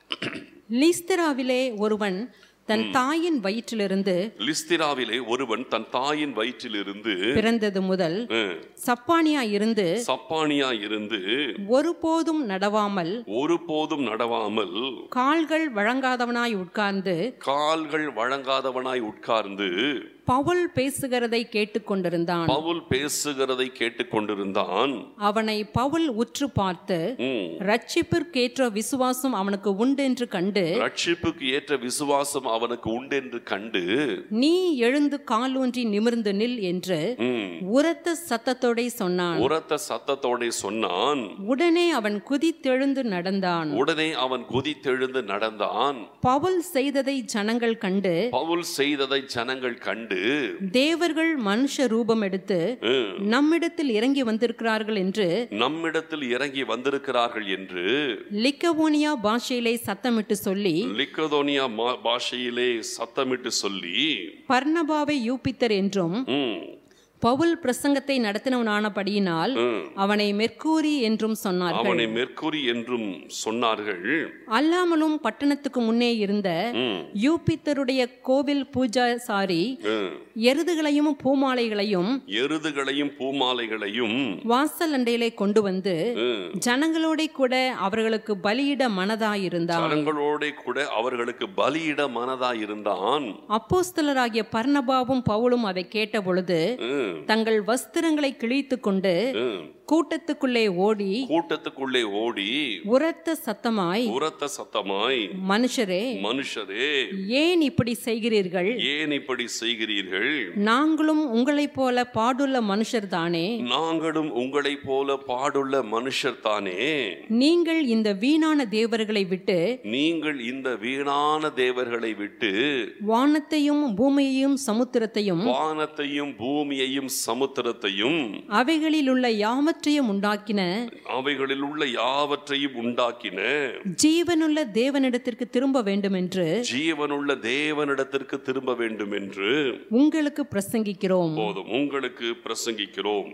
லீஸ்தராவிலே ஒருவன் தன் தாயின் வயிற்றிலிருந்து லிஸ்திராவிலே ஒருவன் தன் தாயின் வயிற்றிலிருந்து பிறந்தது முதல் அஹ், சப்பானியா இருந்து சப்பானியா இருந்து ஒருபோதும் நடவாமல் ஒருபோதும் நடவாமல் கால்கள் வழங்காதவனாய் உட்கார்ந்து கால்கள் வழங்காதவனாய் உட்கார்ந்து பவுல் பேசுகிறதை கேட்டுக்கொண்டிருந்தான் பவுல் பேசுகிறதை கேட்டுக்கொண்டிருந்தான் அவனை பவுல் உற்று பார்த்து ம். ரட்சிப்பிற்கேற்ற விசுவாசம் அவனுக்கு உண்டென்று கண்டு ரட்சிப்புக்கு ஏற்ற விசுவாசம் அவனுக்கு உண்டென்று கண்டு நீ எழுந்து காலூன்றி நிமிர்ந்து நில் என்று ம், உரத்த சத்தத்தோடே சொன்னான் உரத்த சத்தத்தோட சொன்னான் உடனே அவன் குதித்தெழுந்து நடந்தான் உடனே அவன் குதித்தெழுந்து நடந்தான் பவுல் செய்ததை ஜனங்கள் கண்டு பவுல் செய்ததை ஜனங்கள் கண்டு தேவர்கள் மனுஷ ரூபம் எடுத்து ம், நம்மிடத்தில் இறங்கி வந்திருக்கிறார்கள் என்று நம்மிடத்தில் இறங்கி வந்திருக்கிறார்கள் என்று லிக்கவோனியா பாஷையிலே சத்தமிட்டு சொல்லி லிக்கதோனியா மா- பாஷையிலே சத்தமிட்டு சொல்லி பர்னபாவை யூபித்தர் என்றும் ம், பவுல் பிரசங்கத்தை நடத்தினவனானபடியினால் ம், அவனை மெர்க்கூரி என்றும் சொன்னார்கள் அவனை மெர்க்குரி என்றும் சொன்னார்கள் அல்லாமலும் பட்டணத்துக்கு முன்னே இருந்த ம், யூபித்தருடைய கோவில் பூஜாசாரி ம். எருதுகளையும் பூமாலைகளையும் எருதுகளையும் பூமாலைகளையும் வாசல் அண்டையிலே கொண்டு வந்து ம், ஜனங்களோட கூட அவர்களுக்கு பலியிட மனதாயிருந்தான் ஜனங்களோட கூட அவர்களுக்கு பலியிட மனதா இருந்தான் அப்போஸ்தலராகிய பர்னபாவும் பவுலும் அதை கேட்ட பொழுது ம், தங்கள் வஸ்திரங்களை கிழித்து கொண்டு ம். கூட்டத்துக்குள்ளே ஓடி கூட்டத்துக்குள்ளே ஓடி உரத்த சத்தமாய் உரத்த சத்தமாய் மனுஷரே மனுஷரே ஏன் இப்படி செய்கிறீர்கள் ஏன் இப்படி செய்கிறீர்கள் நாங்களும் உங்களைப் போல பாடுள்ள மனுஷர்தானே நாங்களும் உங்களைப் போல பாடுள்ள மனுஷர் தானே நீங்கள் இந்த வீணான தேவர்களை விட்டு நீங்கள் இந்த வீணான தேவர்களை விட்டு வானத்தையும் பூமியையும் சமுத்திரத்தையும் வானத்தையும் பூமியையும் சமுத்திரத்தையும் அவைகளில் உள்ள யாவற்றையும் உண்டாக்கின அவைகளில் உள்ள யாவற்றையும் உண்டாக்கின ஜீவனுள்ள தேவனிடத்திற்கு திரும்ப வேண்டும் என்று ஜீவனுள்ள தேவனிடத்திற்கு திரும்ப வேண்டும் என்று உங்களுக்கு பிரசங்கிக்கிறோம் போதும் உங்களுக்கு பிரசங்கிக்கிறோம்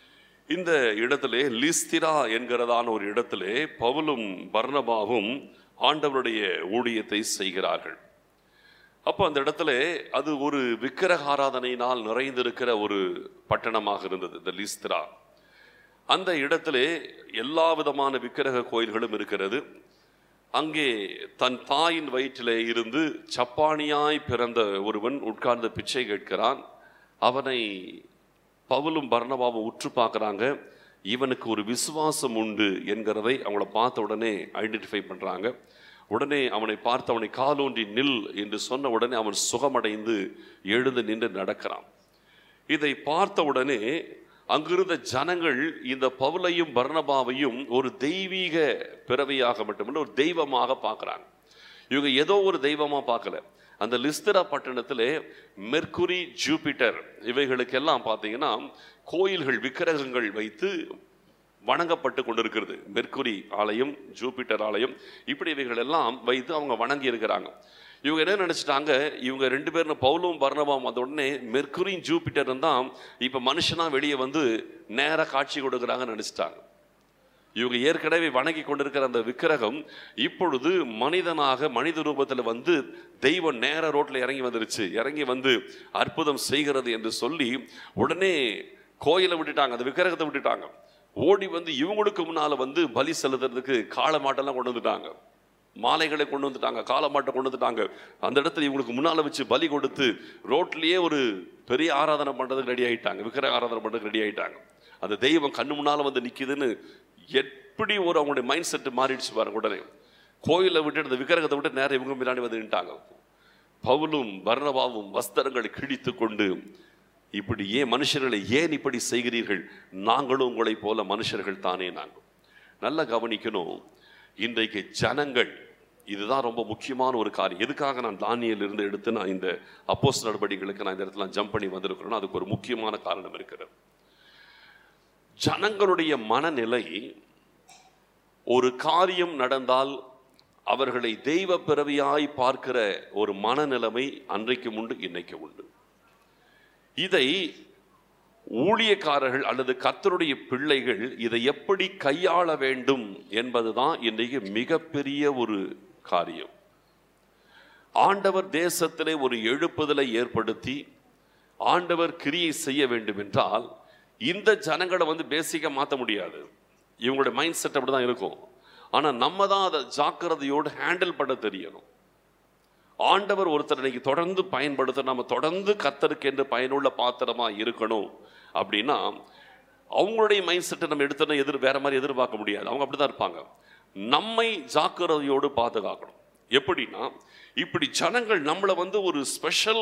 இந்த இடத்திலே லிஸ்திரா என்கிறதான ஒரு இடத்திலே பவுலும் பர்னபாவும் ஆண்டவருடைய ஊழியத்தை செய்கிறார்கள் அப்போ அந்த இடத்துல அது ஒரு விக்கிரக ஆராதனையினால் நிறைந்திருக்கிற ஒரு பட்டணமாக இருந்தது இந்த லிஸ்திரா அந்த இடத்திலே எல்லா விதமான விக்கிரக கோயில்களும் இருக்கிறது அங்கே தன் தாயின் வயிற்றிலே இருந்து சப்பானியாய் பிறந்த ஒருவன் உட்கார்ந்து பிச்சை கேட்கிறான் அவனை பவுலும் பர்ணபாவும் உற்று பார்க்குறாங்க இவனுக்கு ஒரு விசுவாசம் உண்டு என்கிறதை அவங்கள பார்த்த உடனே ஐடென்டிஃபை பண்ணுறாங்க உடனே அவனை பார்த்து அவனை காலூன்றி நில் என்று சொன்ன உடனே அவன் சுகமடைந்து எழுந்து நின்று நடக்கிறான் இதை பார்த்த உடனே அங்கிருந்த ஜனங்கள் இந்த பவுலையும் பர்ணபாவையும் ஒரு தெய்வீக பிறவியாக மட்டுமல்ல ஒரு தெய்வமாக பார்க்குறாங்க இவங்க ஏதோ ஒரு தெய்வமாக பார்க்கல அந்த லிஸ்தரா பட்டணத்திலே மெர்க்குரி ஜூபிட்டர் இவைகளுக்கெல்லாம் பார்த்தீங்கன்னா கோயில்கள் விக்கிரகங்கள் வைத்து வணங்கப்பட்டு கொண்டிருக்கிறது மெர்க்குரி ஆலயம் ஜூபிட்டர் ஆலயம் இப்படி இவைகள் எல்லாம் வைத்து அவங்க வணங்கி இருக்கிறாங்க இவங்க என்ன நினைச்சிட்டாங்க இவங்க ரெண்டு பேரும் பவுலும் பர்ணபாவும் வந்த உடனே மெர்க்குரியும் ஜூபிட்டரும் தான் இப்போ மனுஷனா வெளியே வந்து நேரா காட்சி கொடுக்குறாங்கன்னு நினைச்சிட்டாங்க இவங்க ஏற்கனவே வணங்கி கொண்டிருக்கிற அந்த விக்கிரகம் இப்பொழுது மனிதனாக மனித ரூபத்தில் வந்து தெய்வம் நேர ரோட்ல இறங்கி வந்துருச்சு இறங்கி வந்து அற்புதம் செய்கிறது என்று சொல்லி உடனே கோயிலை விட்டுட்டாங்க அந்த விக்கிரகத்தை விட்டுட்டாங்க ஓடி வந்து இவங்களுக்கு முன்னால வந்து பலி செலுத்துறதுக்கு காளை மாட்டெல்லாம் கொண்டு வந்துட்டாங்க மாலைகளை கொண்டு வந்துட்டாங்க காலமாட்டை கொண்டு வந்துட்டாங்க அந்த இடத்துல இவங்களுக்கு முன்னால வச்சு பலி கொடுத்து ரோட்லயே ஒரு பெரிய ஆராதனை பண்றதுக்கு ரெடி ஆயிட்டாங்க விக்கிரக ஆராதனை பண்றதுக்கு ரெடி ஆயிட்டாங்க அந்த தெய்வம் கண்ணு முன்னால வந்து நிக்குதுன்னு எப்படி ஒரு அவங்களுடைய மைண்ட் செட் மாறிடுச்சு பாருங்க உடனே கோயிலை விட்டு அந்த விக்கிரகத்தை விட்டு நேரம் இவங்க முன்னாடி வந்து நின்ட்டாங்க பவுலும் பர்ணபாவும் வஸ்திரங்களை கிழித்து கொண்டு இப்படி ஏன் மனுஷர்களை ஏன் இப்படி செய்கிறீர்கள் நாங்களும் உங்களைப் போல மனுஷர்கள் தானே நாங்கள் நல்லா கவனிக்கணும் இன்றைக்கு ஜனங்கள் இதுதான் ரொம்ப முக்கியமான ஒரு காரியம் எதுக்காக நான் தானியல் இருந்து எடுத்து நான் இந்த அப்போஸ் நடவடிக்கைகளுக்கு நான் இந்த இடத்துல ஜம்ப் பண்ணி வந்திருக்கிறேன்னா அதுக்கு ஒரு முக்கியமான காரணம் இருக்கிறது ஜனங்களுடைய மனநிலை ஒரு காரியம் நடந்தால் அவர்களை தெய்வ பிறவியாய் பார்க்கிற ஒரு மனநிலைமை அன்றைக்கு உண்டு இன்னைக்கு உண்டு இதை ஊழியக்காரர்கள் அல்லது கர்த்தருடைய பிள்ளைகள் இதை எப்படி கையாள வேண்டும் என்பதுதான் இன்றைக்கு மிகப்பெரிய ஒரு காரியம் ஆண்டவர் தேசத்திலே ஒரு எழுப்புதலை ஏற்படுத்தி ஆண்டவர் கிரியை செய்ய வேண்டும் என்றால் இந்த ஜனங்களை வந்து பேசிக்காக மாற்ற முடியாது இவங்களுடைய மைண்ட் செட் அப்படி தான் இருக்கும் ஆனால் நம்ம தான் அதை ஜாக்கிரதையோடு ஹேண்டில் பண்ண தெரியணும் ஆண்டவர் ஒருத்தர் இன்னைக்கு தொடர்ந்து பயன்படுத்த நம்ம தொடர்ந்து கத்தருக்கு என்று பயனுள்ள பாத்திரமா இருக்கணும் அப்படின்னா அவங்களுடைய மைண்ட் செட்டை நம்ம எடுத்தோன்னா எதிர் வேற மாதிரி எதிர்பார்க்க முடியாது அவங்க அப்படிதான் இருப்பாங்க நம்மை ஜாக்கிரதையோடு பாதுகாக்கணும் எப்படின்னா இப்படி ஜனங்கள் நம்மளை வந்து ஒரு ஸ்பெஷல்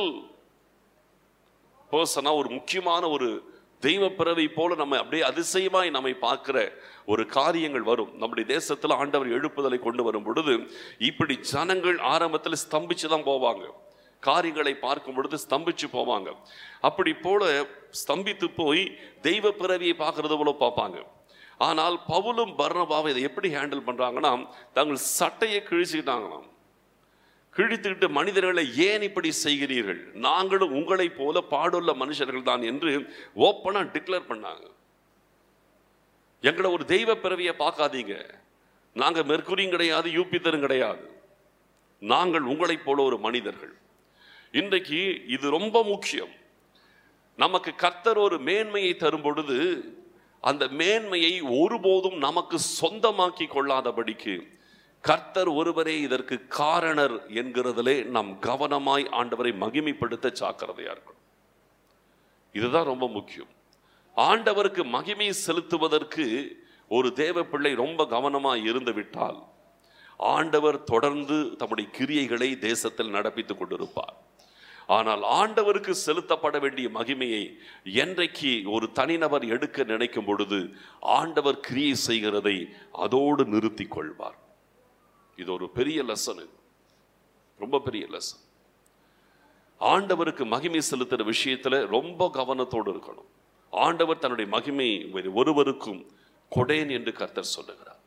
பர்சனா ஒரு முக்கியமான ஒரு தெய்வ பிறவை போல நம்ம அப்படியே அதிசயமாய் நம்மை பார்க்கிற ஒரு காரியங்கள் வரும் நம்முடைய தேசத்துல ஆண்டவர் எழுப்புதலை கொண்டு வரும் பொழுது இப்படி ஜனங்கள் ஆரம்பத்தில் ஸ்தம்பிச்சு தான் போவாங்க காரியங்களை பார்க்கும் பொழுது ஸ்தம்பிச்சு போவாங்க அப்படி போல ஸ்தம்பித்து போய் தெய்வ பிறவியை பார்க்கறது போல பார்ப்பாங்க ஆனால் பவுலும் பர்ணபாவை இதை எப்படி ஹேண்டில் பண்றாங்கன்னா தங்கள் சட்டையை கிழிச்சுக்கிட்டாங்களாம் கிழித்துக்கிட்டு மனிதர்களை ஏன் இப்படி செய்கிறீர்கள் நாங்களும் உங்களைப் போல பாடுள்ள மனுஷர்கள் தான் என்று ஓப்பனா டிக்ளேர் பண்ணாங்க எங்களை ஒரு தெய்வ பிறவியை பார்க்காதீங்க நாங்க மெர்க்குரியும் கிடையாது யூபித்தரும் கிடையாது நாங்கள் உங்களைப் போல ஒரு மனிதர்கள் இன்றைக்கு இது ரொம்ப முக்கியம் நமக்கு கர்த்தர் ஒரு மேன்மையை தரும் பொழுது அந்த மேன்மையை ஒருபோதும் நமக்கு சொந்தமாக்கி கொள்ளாதபடிக்கு கர்த்தர் ஒருவரே இதற்கு காரணர் என்கிறதிலே நாம் கவனமாய் ஆண்டவரை மகிமைப்படுத்த ஜாக்கிரதையா இருக்கணும் இதுதான் ரொம்ப முக்கியம் ஆண்டவருக்கு மகிமை செலுத்துவதற்கு ஒரு தேவ பிள்ளை ரொம்ப கவனமாய் இருந்து விட்டால் ஆண்டவர் தொடர்ந்து தம்முடைய கிரியைகளை தேசத்தில் நடப்பித்துக் கொண்டிருப்பார் ஆனால் ஆண்டவருக்கு செலுத்தப்பட வேண்டிய மகிமையை என்றைக்கு ஒரு தனிநபர் எடுக்க நினைக்கும் பொழுது ஆண்டவர் கிரியை செய்கிறதை அதோடு நிறுத்திக் கொள்வார் இது ஒரு பெரிய லெசன் ரொம்ப பெரிய லெசன் ஆண்டவருக்கு மகிமை செலுத்துற விஷயத்துல ரொம்ப கவனத்தோடு இருக்கணும் ஆண்டவர் தன்னுடைய மகிமை வேறு ஒருவருக்கும் கொடேன் என்று கர்த்தர் சொல்லுகிறார்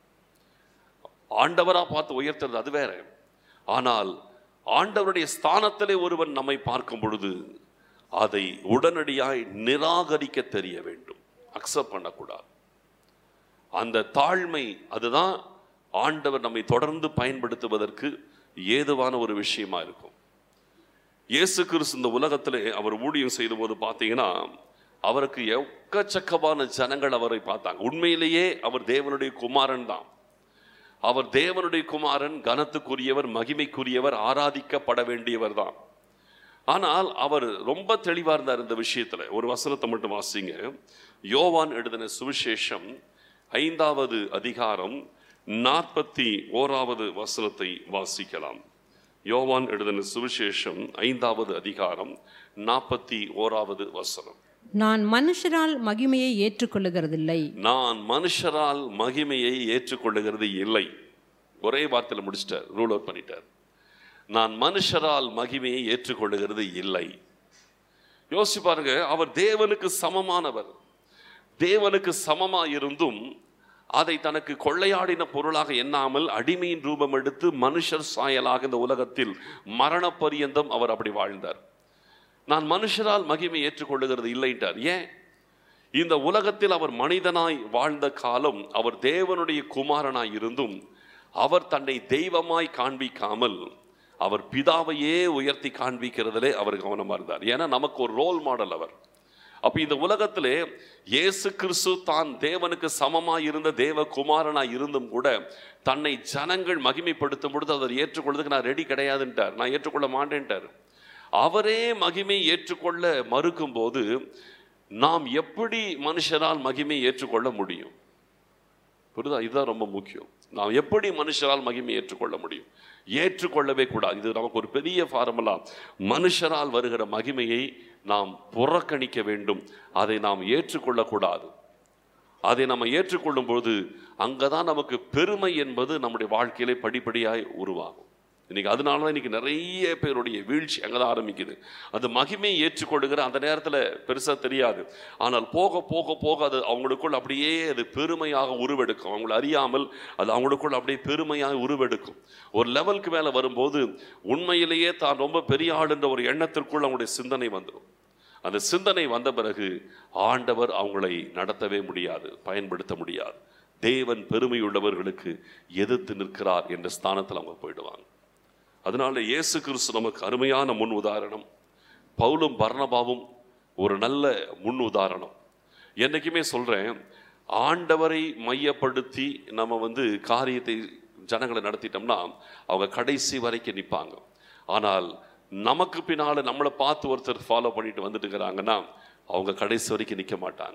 ஆண்டவரா பார்த்து உயர்த்துறது அது வேற ஆனால் ஆண்டவருடைய ஸ்தானத்திலே ஒருவன் நம்மை பார்க்கும் பொழுது அதை உடனடியாய் நிராகரிக்க தெரிய வேண்டும் அக்செப்ட் பண்ணக்கூடாது அந்த தாழ்மை அதுதான் ஆண்டவர் நம்மை தொடர்ந்து பயன்படுத்துவதற்கு ஏதுவான ஒரு விஷயமா இருக்கும் இயேசு கிறிஸ்து இந்த உலகத்திலே அவர் ஊழியம் செய்த போது பார்த்தீங்கன்னா அவருக்கு எக்கச்சக்கமான ஜனங்கள் அவரை பார்த்தாங்க உண்மையிலேயே அவர் தேவனுடைய குமாரன் தான் அவர் தேவனுடைய குமாரன் கனத்துக்குரியவர் மகிமைக்குரியவர் ஆராதிக்கப்பட வேண்டியவர் தான் ஆனால் அவர் ரொம்ப தெளிவா இருந்தார் இந்த விஷயத்துல ஒரு வசனத்தை மட்டும் வாசிங்க யோவான் எழுதின சுவிசேஷம் ஐந்தாவது அதிகாரம் நாற்பத்தி ஓராவது வசனத்தை வாசிக்கலாம் யோவான் எழுதின சுவிசேஷம் ஐந்தாவது அதிகாரம் நாற்பத்தி ஓராவது வசனம் நான் மனுஷரால் மகிமையை ஏற்றுக்கொள்ளுகிறதில்லை நான் மனுஷரால் மகிமையை ஏற்றுக்கொள்ளுகிறது இல்லை ஒரே வார்த்தையில் முடிச்சிட்டார் ரூல் அவுட் பண்ணிட்டார் நான் மனுஷரால் மகிமையை ஏற்றுக்கொள்ளுகிறது இல்லை யோசிச்சு பாருங்க அவர் தேவனுக்கு சமமானவர் தேவனுக்கு சமமா இருந்தும் அதை தனக்கு கொள்ளையாடின பொருளாக எண்ணாமல் அடிமையின் ரூபம் எடுத்து மனுஷர் சாயலாக இந்த உலகத்தில் மரண பரியந்தம் அவர் அப்படி வாழ்ந்தார் நான் மனுஷரால் மகிமை ஏற்றுக்கொள்ளுகிறது இல்லைன்றார் ஏன் இந்த உலகத்தில் அவர் மனிதனாய் வாழ்ந்த காலம் அவர் தேவனுடைய குமாரனாய் இருந்தும் அவர் தன்னை தெய்வமாய் காண்பிக்காமல் அவர் பிதாவையே உயர்த்தி காண்பிக்கிறதிலே அவர் கவனமா இருந்தார் ஏன்னா நமக்கு ஒரு ரோல் மாடல் அவர் அப்ப இந்த உலகத்திலே இயேசு கிறிஸ்து தான் தேவனுக்கு சமமாய் இருந்த தேவ குமாரனாய் இருந்தும் கூட தன்னை ஜனங்கள் மகிமைப்படுத்தும் பொழுது அவர் ஏற்றுக்கொள்றதுக்கு நான் ரெடி கிடையாதுன்ட்டார் நான் ஏற்றுக்கொள்ள மாட்டேன்ட்டார் அவரே மகிமை ஏற்றுக்கொள்ள மறுக்கும் போது நாம் எப்படி மனுஷரால் மகிமை ஏற்றுக்கொள்ள முடியும் புரியுதா இதுதான் ரொம்ப முக்கியம் நாம் எப்படி மனுஷரால் மகிமை ஏற்றுக்கொள்ள முடியும் ஏற்றுக்கொள்ளவே கூடாது இது நமக்கு ஒரு பெரிய ஃபார்முலா மனுஷரால் வருகிற மகிமையை நாம் புறக்கணிக்க வேண்டும் அதை நாம் ஏற்றுக்கொள்ளக்கூடாது அதை நம்ம ஏற்றுக்கொள்ளும் பொழுது அங்கதான் நமக்கு பெருமை என்பது நம்முடைய வாழ்க்கையிலே படிப்படியாய் உருவாகும் இன்னைக்கு அதனால தான் இன்னைக்கு நிறைய பேருடைய வீழ்ச்சி அங்கே தான் ஆரம்பிக்குது அந்த மகிமையை ஏற்றுக்கொள்ளுகிற அந்த நேரத்தில் பெருசாக தெரியாது ஆனால் போக போக போக அது அவங்களுக்குள் அப்படியே அது பெருமையாக உருவெடுக்கும் அவங்களை அறியாமல் அது அவங்களுக்குள் அப்படியே பெருமையாக உருவெடுக்கும் ஒரு லெவலுக்கு மேலே வரும்போது உண்மையிலேயே தான் ரொம்ப பெரிய ஆளுன்ற ஒரு எண்ணத்திற்குள் அவங்களுடைய சிந்தனை வந்துடும் அந்த சிந்தனை வந்த பிறகு ஆண்டவர் அவங்களை நடத்தவே முடியாது பயன்படுத்த முடியாது தேவன் பெருமையுள்ளவர்களுக்கு எதிர்த்து நிற்கிறார் என்ற ஸ்தானத்தில் அவங்க போயிடுவாங்க அதனால இயேசு கிறிஸ்து நமக்கு அருமையான முன் உதாரணம் பவுலும் பர்ணபாவும் ஒரு நல்ல முன் உதாரணம் என்றைக்குமே சொல்றேன் ஆண்டவரை மையப்படுத்தி நம்ம வந்து காரியத்தை ஜனங்களை நடத்திட்டோம்னா அவங்க கடைசி வரைக்கும் நிற்பாங்க ஆனால் நமக்கு பின்னால நம்மளை பார்த்து ஒருத்தர் ஃபாலோ பண்ணிட்டு வந்துட்டு இருக்கிறாங்கன்னா அவங்க கடைசி வரைக்கும் நிற்க மாட்டாங்க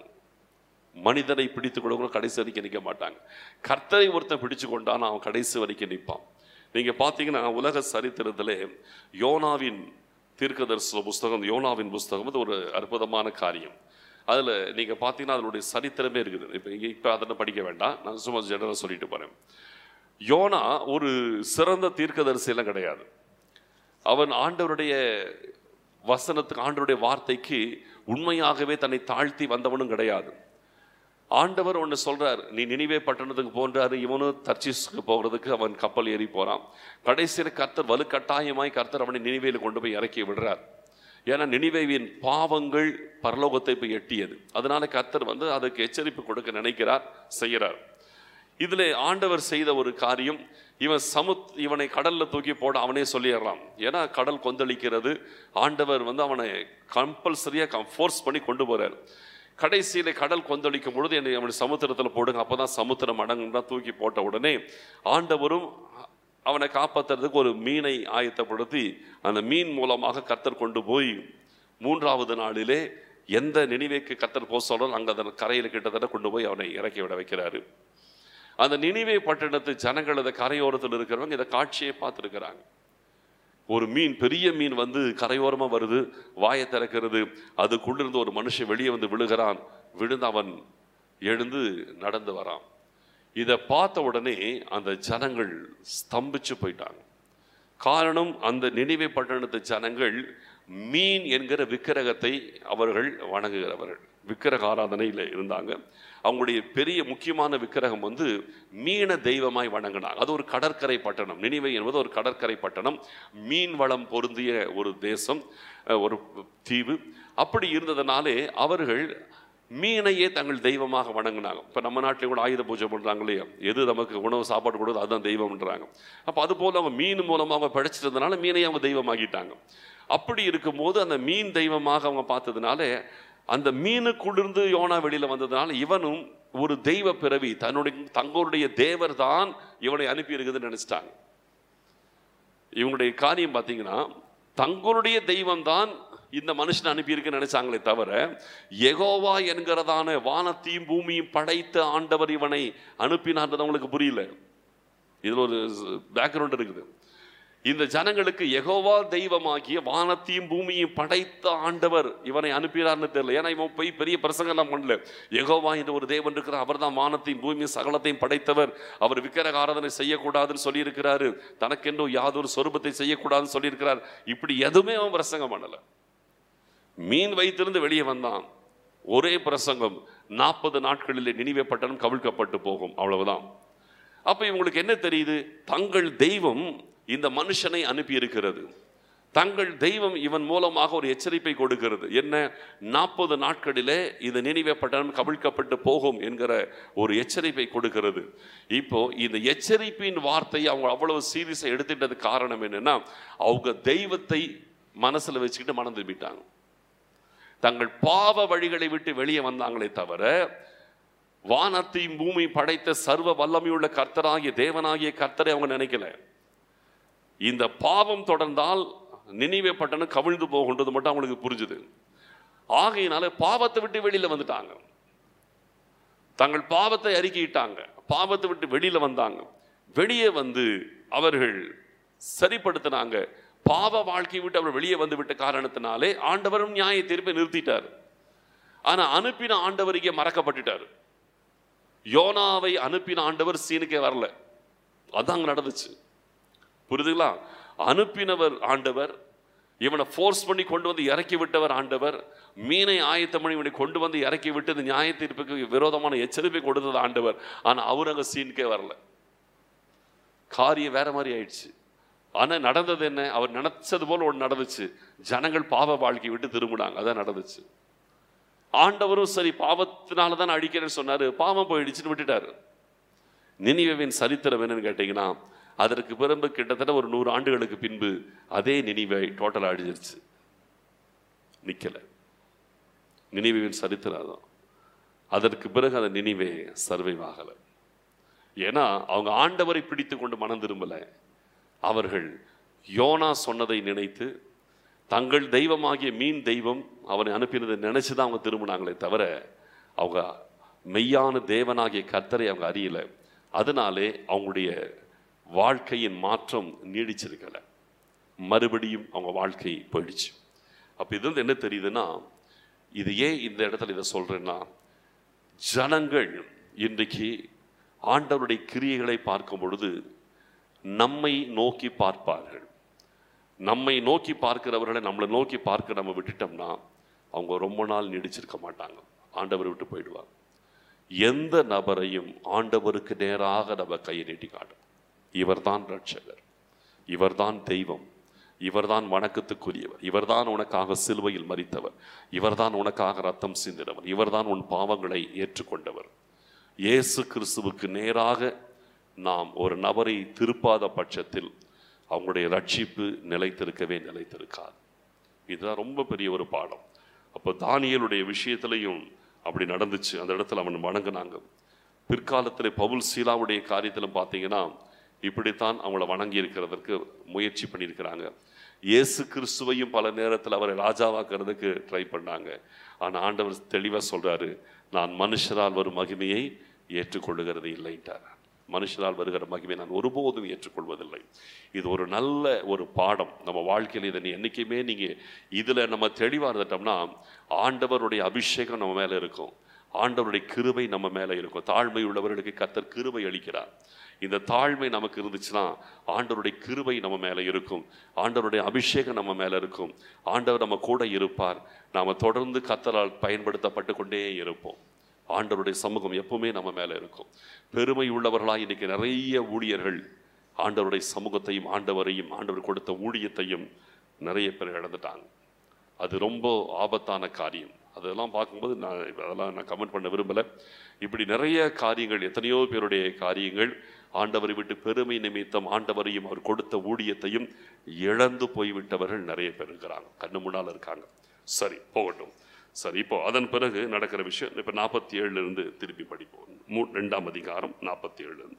மனிதனை பிடித்து கொள்ள கடைசி வரைக்கும் நிற்க மாட்டாங்க கர்த்தரை ஒருத்தன் பிடிச்சு கொண்டான் அவன் கடைசி வரைக்கும் நிற்பான் நீங்க பார்த்தீங்கன்னா உலக சரித்திரத்திலே யோனாவின் தீர்க்கதரிசன புஸ்தகம் யோனாவின் புஸ்தகம் அது ஒரு அற்புதமான காரியம் அதில் நீங்கள் பார்த்தீங்கன்னா அதனுடைய சரித்திரமே இருக்குது இப்போ இங்கே இப்போ அதனை படிக்க வேண்டாம் நான் சும்மா ஜெனரல் சொல்லிட்டு போகிறேன் யோனா ஒரு சிறந்த தீர்க்கதரிசியெல்லாம் கிடையாது அவன் ஆண்டவருடைய வசனத்துக்கு ஆண்டவருடைய வார்த்தைக்கு உண்மையாகவே தன்னை தாழ்த்தி வந்தவனும் கிடையாது ஆண்டவர் ஒன்று சொல்றார் நீ நினைவே பட்டணத்துக்கு போன்றாரு இவனும் தர்ச்சிஸ்க்கு போகிறதுக்கு அவன் கப்பல் ஏறி போறான் கடைசியில் கர்த்தர் வலுக்கட்டாயமாய் கர்த்தர் அவனை நினைவேல கொண்டு போய் இறக்கி விடுறார் ஏன்னா நினைவேவின் பாவங்கள் பரலோகத்தை போய் எட்டியது அதனால கர்த்தர் வந்து அதுக்கு எச்சரிப்பு கொடுக்க நினைக்கிறார் செய்கிறார் இதுல ஆண்டவர் செய்த ஒரு காரியம் இவன் சமுத் இவனை கடல்ல தூக்கி போட அவனே சொல்லிடுறான் ஏன்னா கடல் கொந்தளிக்கிறது ஆண்டவர் வந்து அவனை கம்பல்சரியா ஃபோர்ஸ் பண்ணி கொண்டு போறார் கடைசியில கடல் கொந்தளிக்கும் பொழுது என்னை அவனை சமுத்திரத்துல போடுங்க அப்பதான் சமுத்திரம் அடங்குன்னா தூக்கி போட்ட உடனே ஆண்டவரும் அவனை காப்பாத்துறதுக்கு ஒரு மீனை ஆயத்தப்படுத்தி அந்த மீன் மூலமாக கர்த்தர் கொண்டு போய் மூன்றாவது நாளிலே எந்த நினைவேக்கு கர்த்தர் போக சொல்றோம் அங்க அந்த கரையில் கிட்டத்தட்ட கொண்டு போய் அவனை இறக்கி விட வைக்கிறாரு அந்த நினைவே பட்டணத்து ஜனங்கள் அந்த கரையோரத்தில் இருக்கிறவங்க இந்த காட்சியை பார்த்துருக்கிறாங்க ஒரு மீன் பெரிய மீன் வந்து கரையோரமா வருது வாயை திறக்கிறது அதுக்குள்ளிருந்து ஒரு மனுஷன் வெளியே வந்து விழுகிறான் விழுந்து அவன் எழுந்து நடந்து வரான் இதை பார்த்த உடனே அந்த ஜனங்கள் ஸ்தம்பிச்சு போயிட்டாங்க காரணம் அந்த நினைவே பட்டணத்து ஜனங்கள் மீன் என்கிற விக்கிரகத்தை அவர்கள் வணங்குகிறவர்கள் விக்கிரக ஆராதனையில் இருந்தாங்க அவங்களுடைய பெரிய முக்கியமான விக்கிரகம் வந்து மீன தெய்வமாய் வணங்கினாங்க அது ஒரு கடற்கரை பட்டணம் நினைவை என்பது ஒரு கடற்கரை பட்டணம் மீன் வளம் பொருந்திய ஒரு தேசம் அஹ், ஒரு தீவு அப்படி இருந்ததுனாலே அவர்கள் மீனையே தங்கள் தெய்வமாக வணங்கினாங்க இப்போ நம்ம நாட்டில் கூட ஆயுத பூஜை பண்ணுறாங்க இல்லையா எது நமக்கு உணவு சாப்பாடு கொடுக்குதோ அதுதான் தெய்வம்ன்றாங்க அப்போ அது போல் அவங்க மீன் மூலமாக அவங்க படைச்சிட்டதுனால மீனையை அவங்க தெய்வமாக்கிட்டாங்க அப்படி இருக்கும்போது அந்த மீன் தெய்வமாக அவங்க பார்த்ததுனால அந்த மீனுக்குள்ளிருந்து யோனா வெளியில வந்ததுனால இவனும் ஒரு தெய்வ பிறவி தன்னுடைய தங்களுடைய தேவர் தான் இவனை அனுப்பி இருக்குதுன்னு நினைச்சிட்டாங்க இவங்களுடைய காரியம் பார்த்தீங்கன்னா தங்களுடைய தெய்வம் தான் இந்த மனுஷனை அனுப்பியிருக்குன்னு நினைச்சாங்களே தவிர யெகோவா என்கிறதான வானத்தையும் பூமியும் படைத்த ஆண்டவர் இவனை அனுப்பினார்ன்றது அவங்களுக்கு புரியல இதில் ஒரு பேக்ரவுண்ட் இருக்குது இந்த ஜனங்களுக்கு யெகோவா தெய்வமாகிய வானத்தையும் பூமியையும் படைத்த ஆண்டவர் இவனை அனுப்பினார்னு தெரியல ஏன்னா இவன் போய் பெரிய பிரசங்கம்லாம் பண்ணல யெகோவா என்ற ஒரு தேவன் இருக்கிறார் அவர் தான் வானத்தையும் பூமியும் சகலத்தையும் படைத்தவர் அவர் விக்கிரக ஆராதனை செய்யக்கூடாதுன்னு சொல்லியிருக்கிறாரு தனக்கென்றோ யாதொரு சொரூபத்தை செய்யக்கூடாதுன்னு சொல்லியிருக்கிறார் இப்படி எதுவுமே அவன் பிரசங்கம் பண்ணல மீன் வைத்திருந்து வெளியே வந்தான் ஒரே பிரசங்கம் நாற்பது நாட்களிலே நினைவே பட்டணம் கவிழ்க்கப்பட்டு போகும் அவ்வளவுதான் அப்ப இவங்களுக்கு என்ன தெரியுது தங்கள் தெய்வம் இந்த மனுஷனை அனுப்பி இருக்கிறது தங்கள் தெய்வம் இவன் மூலமாக ஒரு எச்சரிப்பை கொடுக்கிறது என்ன நாற்பது நாட்களிலே இந்த நினைவே பட்டணம் கவிழ்க்கப்பட்டு போகும் என்கிற ஒரு எச்சரிப்பை கொடுக்கிறது இப்போ இந்த எச்சரிப்பின் வார்த்தையை அவங்க அவ்வளவு சீரியஸை எடுத்துட்டது காரணம் என்னன்னா அவங்க தெய்வத்தை மனசுல வச்சுக்கிட்டு மனம் திரும்பிட்டாங்க தங்கள் பாவ வழிகளை விட்டு வெளியே வந்தாங்களே தவிர வானத்தையும் பூமி படைத்த சர்வ வல்லமையுள்ள கர்த்தராகிய தேவனாகிய கர்த்தரை அவங்க நினைக்கல இந்த பாவம் தொடர்ந்தால் நினைவே பட்டணம் கவிழ்ந்து போகின்றது மட்டும் அவங்களுக்கு புரிஞ்சுது ஆகையினால பாவத்தை விட்டு வெளியில வந்துட்டாங்க தங்கள் பாவத்தை அறிக்கையிட்டாங்க பாவத்தை விட்டு வெளியில வந்தாங்க வெளியே வந்து அவர்கள் சரிப்படுத்தினாங்க பாவ வாழ்க்கையை விட்டு அவர் வெளியே வந்து விட்ட காரணத்தினாலே ஆண்டவரும் நியாய தீர்ப்பை நிறுத்திட்டார் ஆனா அனுப்பின ஆண்டவருக்கே மறக்கப்பட்டுட்டார் யோனாவை அனுப்பின ஆண்டவர் சீனுக்கே வரல அதான் அங்க நடந்துச்சு புரியுதுங்களா அனுப்பினவர் ஆண்டவர் இவனை ஃபோர்ஸ் பண்ணி கொண்டு வந்து இறக்கி விட்டவர் ஆண்டவர் மீனை ஆயத்தம் பண்ணி இவனை கொண்டு வந்து இறக்கி விட்டு இந்த நியாய தீர்ப்புக்கு விரோதமான எச்சரிப்பை கொடுத்தது ஆண்டவர் ஆனா அவர் அங்க சீனுக்கே வரல காரியம் வேற மாதிரி ஆயிடுச்சு ஆனா நடந்தது என்ன அவர் நினைச்சது போல ஒன்று நடந்துச்சு ஜனங்கள் பாவ வாழ்க்கை விட்டு திரும்பினாங்க அதான் நடந்துச்சு ஆண்டவரும் சரி பாவத்தினால தான் அழிக்கிறேன்னு சொன்னாரு பாவம் போயிடுச்சுன்னு விட்டுட்டாரு நினிவேவின் சரித்திரம் என்னன்னு கேட்டீங்கன்னா அதற்கு பிறகு கிட்டத்தட்ட ஒரு நூறு ஆண்டுகளுக்கு பின்பு அதே நினைவை டோட்டலாக அழிஞ்சிருச்சு நிக்கல நினைவின் சரித்திரம் தான் அதற்கு பிறகு அந்த நினைவே சர்வைவ் ஆகலை ஏன்னா அவங்க ஆண்டவரை பிடித்து கொண்டு மனம் திரும்பல அவர்கள் யோனா சொன்னதை நினைத்து தங்கள் தெய்வமாகிய மீன் தெய்வம் அவனை அனுப்பினதை நினைச்சு தான் அவங்க திரும்பினாங்களே தவிர அவங்க மெய்யான தேவனாகிய கர்த்தரை அவங்க அறியல அதனாலே அவங்களுடைய வாழ்க்கையின் மாற்றம் நீடிச்சிருக்கல மறுபடியும் அவங்க வாழ்க்கை போயிடுச்சு அப்போ இது வந்து என்ன தெரியுதுன்னா இது ஏன் இந்த இடத்துல இதை சொல்றேன்னா ஜனங்கள் இன்றைக்கு ஆண்டவருடைய கிரியைகளை பார்க்கும் பொழுது நம்மை நோக்கி பார்ப்பார்கள் நம்மை நோக்கி பார்க்கிறவர்களை நம்மளை நோக்கி பார்க்க நம்ம விட்டுட்டோம்னா அவங்க ரொம்ப நாள் நீடிச்சிருக்க மாட்டாங்க ஆண்டவரை விட்டு போயிடுவாங்க எந்த நபரையும் ஆண்டவருக்கு நேராக நம்ம கையை நீட்டி காட்டும் இவர்தான் ரட்சகர் இவர்தான் தெய்வம் இவர்தான் வணக்கத்துக்குரியவர் இவர்தான் உனக்காக சிலுவையில் மறித்தவர் இவர்தான் உனக்காக ரத்தம் சிந்தினவர் இவர்தான் உன் பாவங்களை ஏற்றுக்கொண்டவர் இயேசு கிறிஸ்துவுக்கு நேராக நாம் ஒரு நபரை திருப்பாத பட்சத்தில் அவங்களுடைய ரட்சிப்பு நிலைத்திருக்கவே நிலைத்திருக்காது இதுதான் ரொம்ப பெரிய ஒரு பாடம் அப்போ தானியலுடைய விஷயத்திலையும் அப்படி நடந்துச்சு அந்த இடத்துல அவன் வணங்குனாங்க பிற்காலத்தில் பவுல் சீலாவுடைய காரியத்திலும் பார்த்தீங்கன்னா இப்படித்தான் அவங்கள வணங்கி இருக்கிறதற்கு முயற்சி பண்ணியிருக்கிறாங்க இயேசு கிறிஸ்துவையும் பல நேரத்தில் அவரை ராஜாவாக்குறதுக்கு ட்ரை பண்ணாங்க ஆனால் ஆண்டவர் தெளிவாக சொல்றாரு நான் மனுஷரால் வரும் மகிமையை ஏற்றுக்கொள்ளுகிறது இல்லைன்ட்டார் மனுஷரால் வருகிற மகிமை நான் ஒருபோதும் ஏற்றுக்கொள்வதில்லை இது ஒரு நல்ல ஒரு பாடம் நம்ம வாழ்க்கையில் இதை நீ என்றைக்குமே நீங்கள் இதில் நம்ம தெளிவாக இருந்துட்டோம்னா ஆண்டவருடைய அபிஷேகம் நம்ம மேலே இருக்கும் ஆண்டவருடைய கிருபை நம்ம மேலே இருக்கும் தாழ்மை உள்ளவர்களுக்கு கர்த்தர் கிருபை அளிக்கிறார் இந்த தாழ்மை நமக்கு இருந்துச்சுன்னா ஆண்டவருடைய கிருபை நம்ம மேலே இருக்கும் ஆண்டவருடைய அபிஷேகம் நம்ம மேலே இருக்கும் ஆண்டவர் நம்ம கூட இருப்பார் நாம் தொடர்ந்து கத்தரால் பயன்படுத்தப்பட்டு கொண்டே இருப்போம் ஆண்டவருடைய சமூகம் எப்பவுமே நம்ம மேலே இருக்கும் பெருமை உள்ளவர்களாக இன்னைக்கு நிறைய ஊழியர்கள் ஆண்டவருடைய சமூகத்தையும் ஆண்டவரையும் ஆண்டவர் கொடுத்த ஊழியத்தையும் நிறைய பேர் இழந்துட்டாங்க அது ரொம்ப ஆபத்தான காரியம் அதெல்லாம் பார்க்கும்போது நான் அதெல்லாம் நான் கமெண்ட் பண்ண விரும்பலை இப்படி நிறைய காரியங்கள் எத்தனையோ பேருடைய காரியங்கள் ஆண்டவரை விட்டு பெருமை நிமித்தம் ஆண்டவரையும் அவர் கொடுத்த ஊழியத்தையும் இழந்து போய்விட்டவர்கள் நிறைய பேர் இருக்கிறாங்க கண்ணு முன்னால் இருக்காங்க சரி போகட்டும் சரி இப்போ அதன் பிறகு நடக்கிற விஷயம் இப்போ நாற்பத்தி இருந்து திருப்பி படிப்போம் மூ ரெண்டாம் அதிகாரம் நாற்பத்தி ஏழுலேருந்து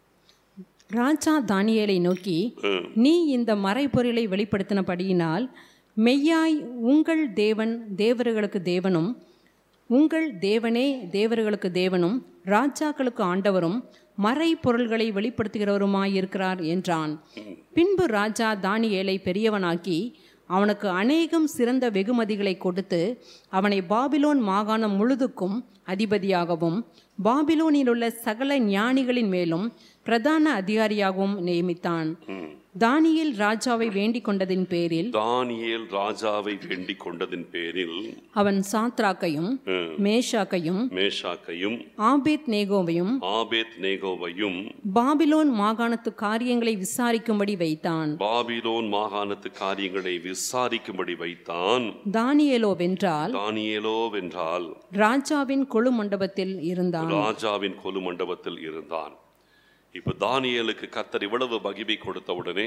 ராஜா தானியேலை நோக்கி நீ இந்த மறைபொருளை வெளிப்படுத்தினபடியினால் மெய்யாய் உங்கள் தேவன் தேவர்களுக்கு தேவனும் உங்கள் தேவனே தேவர்களுக்கு தேவனும் ராஜாக்களுக்கு ஆண்டவரும் மறை பொருள்களை வெளிப்படுத்துகிறவருமாயிருக்கிறார் என்றான் பின்பு ராஜா தானியேலை பெரியவனாக்கி அவனுக்கு அநேகம் சிறந்த வெகுமதிகளை கொடுத்து அவனை பாபிலோன் மாகாணம் முழுதுக்கும் அதிபதியாகவும் பாபிலோனில் உள்ள சகல ஞானிகளின் மேலும் பிரதான அதிகாரியாகவும் நியமித்தான் தானியேல் ராஜாவை வேண்டிக் கொண்டதின் பேரில் தானியேல் ராஜாவை வேண்டிக் கொண்டதின் பேரில் அவன் சாத்ராக்கையும் ம், மேஷாக்கையும் மேஷாக்கையும் ஆபேத் நேகோவையும் ஆபேத் நேகோவையும் பாபிலோன் மாகாணத்து காரியங்களை விசாரிக்கும்படி வைத்தான் பாபிலோன் மாகாணத்து காரியங்களை விசாரிக்கும்படி வைத்தான் தானியேலோ வென்றால் தானியேலோ வென்றால் ராஜாவின் கொழு மண்டபத்தில் இருந்தான் ராஜாவின் கொலு மண்டபத்தில் இருந்தான் இப்ப தானியேலுக்கு கர்த்தர் இவ்வளவு மகிமை கொடுத்த உடனே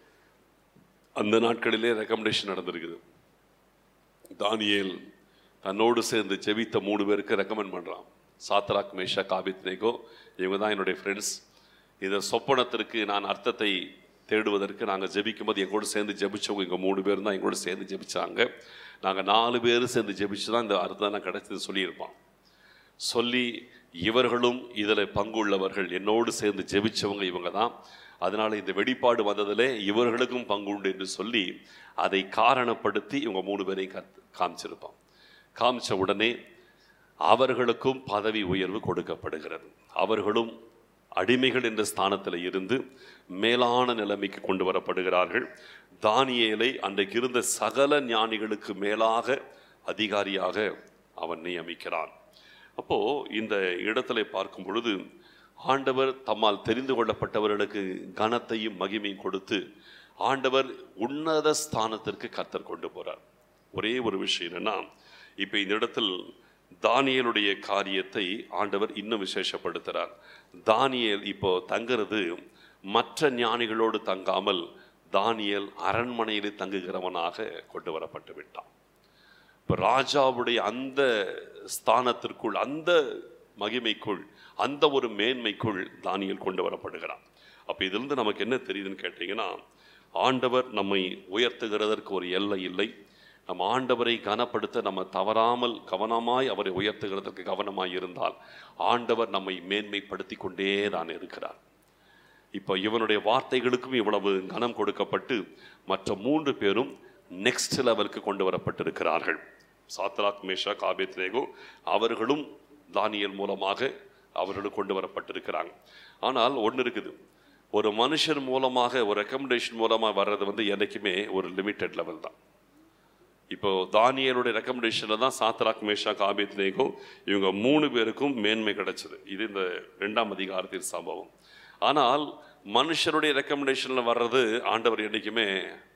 அந்த நாட்களிலே ரெக்கமெண்டேஷன் நடந்திருக்குது தானியேல் தன்னோடு சேர்ந்து ஜெபித்த மூணு பேருக்கு ரெக்கமெண்ட் பண்றான் சாத்ராக் மேஷா காபித் நேகோ இவங்க தான் என்னுடைய ஃப்ரெண்ட்ஸ் இந்த சொப்பனத்திற்கு நான் அர்த்தத்தை தேடுவதற்கு நாங்கள் ஜெபிக்கும் போது எங்கூட சேர்ந்து ஜெபிச்சவங்க இங்கே மூணு பேர் தான் எங்கூட சேர்ந்து ஜெபிச்சாங்க நாங்கள் நாலு பேர் சேர்ந்து ஜெபிச்சு தான் இந்த அர்த்தம் கிடைச்சது சொல்லியிருப்பான் சொல்லி இவர்களும் இதில் பங்குள்ளவர்கள் என்னோடு சேர்ந்து ஜெபிச்சவங்க இவங்க தான் அதனால இந்த வெளிப்பாடு வந்ததிலே இவர்களுக்கும் பங்கு உண்டு என்று சொல்லி அதை காரணப்படுத்தி இவங்க மூணு பேரையும் கத் காமிச்சிருப்பான் காமிச்ச உடனே அவர்களுக்கும் பதவி உயர்வு கொடுக்கப்படுகிறது அவர்களும் அடிமைகள் என்ற ஸ்தானத்தில் இருந்து மேலான நிலைமைக்கு கொண்டு வரப்படுகிறார்கள் தானியேலை அன்றைக்கு இருந்த சகல ஞானிகளுக்கு மேலாக அதிகாரியாக அவன் நியமிக்கிறான் அப்போ இந்த இடத்துல பார்க்கும் பொழுது ஆண்டவர் தம்மால் தெரிந்து கொள்ளப்பட்டவர்களுக்கு கனத்தையும் மகிமையும் கொடுத்து ஆண்டவர் உன்னத ஸ்தானத்திற்கு கத்தர் கொண்டு போறார் ஒரே ஒரு விஷயம் என்னன்னா இப்போ இந்த இடத்தில் தானியேலுடைய காரியத்தை ஆண்டவர் இன்னும் விசேஷப்படுத்துறார் தானியேல் இப்போ தங்குறது மற்ற ஞானிகளோடு தங்காமல் தானியேல் அரண்மனையிலே தங்குகிறவனாக கொண்டு வரப்பட்டு விட்டான் இப்போ ராஜாவுடைய அந்த ஸ்தானத்திற்குள் அந்த மகிமைக்குள் அந்த ஒரு மேன்மைக்குள் தானியல் கொண்டு வரப்படுகிறான் அப்போ இதிலிருந்து நமக்கு என்ன தெரியுதுன்னு கேட்டிங்கன்னா ஆண்டவர் நம்மை உயர்த்துகிறதற்கு ஒரு எல்லை இல்லை நம்ம ஆண்டவரை கனப்படுத்த நம்ம தவறாமல் கவனமாய் அவரை உயர்த்துகிறதற்கு கவனமாய் இருந்தால் ஆண்டவர் நம்மை மேன்மைப்படுத்தி கொண்டே தான் இருக்கிறார் இப்போ இவனுடைய வார்த்தைகளுக்கும் இவ்வளவு கனம் கொடுக்கப்பட்டு மற்ற மூன்று பேரும் நெக்ஸ்ட் லெவலுக்கு கொண்டு வரப்பட்டிருக்கிறார்கள் சாத்ராக் மேஷா காபேத் நேகோ அவர்களும் தானியல் மூலமாக அவர்களும் கொண்டு வரப்பட்டிருக்கிறாங்க ஆனால் ஒன்று இருக்குது ஒரு மனுஷன் மூலமாக ஒரு ரெக்கமெண்டேஷன் மூலமாக வர்றது வந்து என்றைக்குமே ஒரு லிமிட்டெட் லெவல் தான் இப்போ தானியலுடைய ரெக்கமெண்டேஷனில் தான் சாத்ராக் மேஷா காபேத் நேகோ இவங்க மூணு பேருக்கும் மேன்மை கிடைச்சது இது இந்த ரெண்டாம் அதிகாரத்தின் சம்பவம் ஆனால் மனுஷருடைய ரெக்கமெண்டேஷனில் வர்றது ஆண்டவர் என்றைக்குமே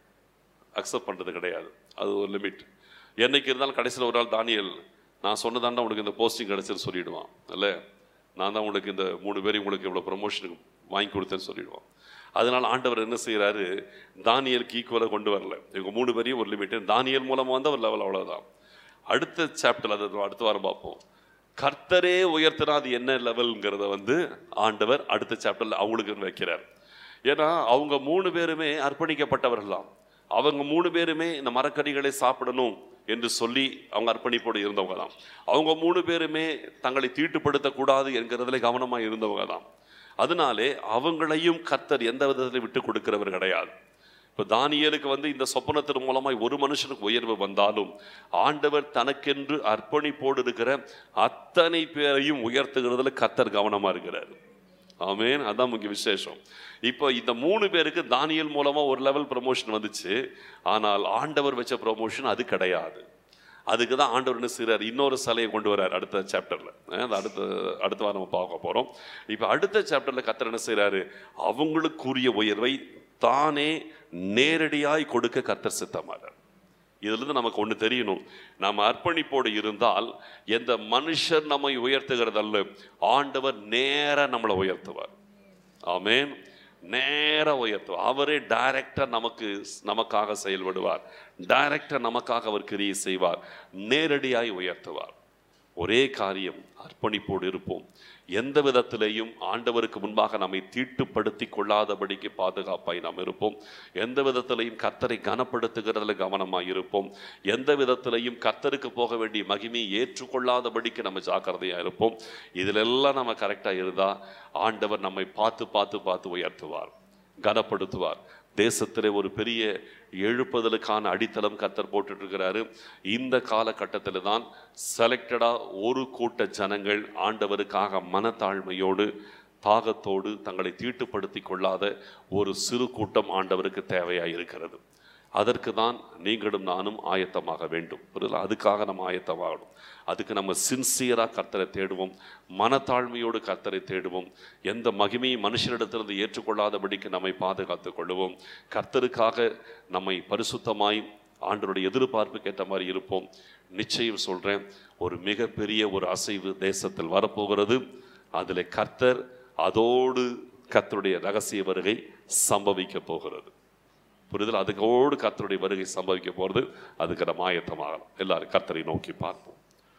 அக்செப்ட் பண்ணுறது கிடையாது அது ஒரு லிமிட் என்னைக்கு இருந்தாலும் கடைசியில் ஒரு நாள் தானியல் நான் சொன்னதாண்டா உனக்கு இந்த போஸ்டிங் கிடைச்சது சொல்லிடுவான் இல்லை நான் தான் உனக்கு இந்த மூணு பேரையும் உங்களுக்கு இவ்வளோ ப்ரமோஷனுக்கு வாங்கி கொடுத்தேன்னு சொல்லிடுவான் அதனால் ஆண்டவர் என்ன செய்கிறாரு தானியலுக்கு ஈக்குவலாக கொண்டு வரல இவங்க மூணு பேரையும் ஒரு லிமிட் தானியல் மூலமாக வந்து ஒரு லெவல் அவ்வளோதான் அடுத்த சாப்டர் அது அடுத்த வாரம் பார்ப்போம் கர்த்தரே உயர்த்தினா அது என்ன லெவல்ங்கிறத வந்து ஆண்டவர் அடுத்த சாப்டரில் அவங்களுக்கு வைக்கிறார் ஏன்னா அவங்க மூணு பேருமே அர்ப்பணிக்கப்பட்டவர்களாம் அவங்க மூணு பேருமே இந்த மரக்கறிகளை சாப்பிடணும் என்று சொல்லி அவங்க அர்ப்பணிப்போடு இருந்தவங்க தான் அவங்க மூணு பேருமே தங்களை தீட்டுப்படுத்தக்கூடாது என்கிறதுல கவனமாக இருந்தவங்க தான் அதனாலே அவங்களையும் கர்த்தர் எந்த விதத்திலும் விட்டு கொடுக்கிறவர் கிடையாது இப்போ தானியலுக்கு வந்து இந்த சொப்பனத்தின் மூலமாய் ஒரு மனுஷனுக்கு உயர்வு வந்தாலும் ஆண்டவர் தனக்கென்று அர்ப்பணிப்போடு இருக்கிற அத்தனை பேரையும் உயர்த்துகிறதுல கர்த்தர் கவனமா இருக்கிறார் ஆமேன் அதான் முக்கிய விசேஷம் இப்போ இந்த மூணு பேருக்கு தானியல் மூலமா ஒரு லெவல் ப்ரமோஷன் வந்துச்சு ஆனால் ஆண்டவர் வச்ச ப்ரமோஷன் அது கிடையாது அதுக்கு தான் ஆண்டவர் என்ன செய்கிறார் இன்னொரு சிலையை கொண்டு வரார் அடுத்த சாப்டரில் அது அடுத்த அடுத்த வாரம் நம்ம பார்க்க போகிறோம் இப்போ அடுத்த சாப்டரில் கத்தர் என்ன செய்கிறாரு அவங்களுக்குரிய உயர்வை தானே நேரடியாய் கொடுக்க கத்தர் சித்தமாறார் இதிலிருந்து நமக்கு ஒன்று தெரியணும் நாம் அர்ப்பணிப்போடு இருந்தால் எந்த மனுஷர் நம்மை உயர்த்துகிறதல்ல ஆண்டவர் நேர நம்மளை உயர்த்துவார் ஆமேன் நேர உயர்த்துவார் அவரே டைரக்டா நமக்கு நமக்காக செயல்படுவார் டைரக்டா நமக்காக அவர் கிரியை செய்வார் நேரடியாய் உயர்த்துவார் ஒரே காரியம் அர்ப்பணிப்போடு இருப்போம் எந்த விதத்திலேயும் ஆண்டவருக்கு முன்பாக நம்மை தீட்டுப்படுத்தி கொள்ளாதபடிக்கு பாதுகாப்பாய் நாம் இருப்போம் எந்த விதத்திலையும் கர்த்தரை கனப்படுத்துகிறதுல கவனமாய் இருப்போம் எந்த விதத்திலையும் கர்த்தருக்கு போக வேண்டிய மகிமையை ஏற்றுக்கொள்ளாதபடிக்கு நம்ம ஜாக்கிரதையா இருப்போம் இதிலெல்லாம் நம்ம கரெக்டா இருந்தா ஆண்டவர் நம்மை பார்த்து பார்த்து பார்த்து உயர்த்துவார் கனப்படுத்துவார் தேசத்திலே ஒரு பெரிய எழுப்புதலுக்கான அடித்தளம் கத்தர் போட்டுட்டு இருக்கிறாரு இந்த காலகட்டத்தில் தான் செலக்டடா ஒரு கூட்ட ஜனங்கள் ஆண்டவருக்காக மனத்தாழ்மையோடு தாகத்தோடு தங்களை தீட்டுப்படுத்தி கொள்ளாத ஒரு சிறு கூட்டம் ஆண்டவருக்கு தேவையாக இருக்கிறது அதற்கு தான் நீங்களும் நானும் ஆயத்தமாக வேண்டும் புரியுதா அதுக்காக நம்ம ஆயத்தமாகணும் அதுக்கு நம்ம சின்சியராக கர்த்தரை தேடுவோம் மனத்தாழ்மையோடு கர்த்தரை தேடுவோம் எந்த மகிமையும் மனுஷனிடத்திலிருந்து ஏற்றுக்கொள்ளாதபடிக்கு நம்மை பாதுகாத்துக் கொள்ளுவோம் கர்த்தருக்காக நம்மை பரிசுத்தமாய் ஆண்டருடைய எதிர்பார்ப்புக்கு ஏற்ற மாதிரி இருப்போம் நிச்சயம் சொல்கிறேன் ஒரு மிகப்பெரிய ஒரு அசைவு தேசத்தில் வரப்போகிறது அதில் கர்த்தர் அதோடு கர்த்தருடைய ரகசிய வருகை சம்பவிக்க போகிறது புரிதல் அதுக்கோடு கர்த்தருடைய வருகை சம்பவிக்க போகிறது அதுக்கு நம்ம ஆயத்தமாகலாம் எல்லாரும் கர்த்தரை நோக்கி பார்ப்போம்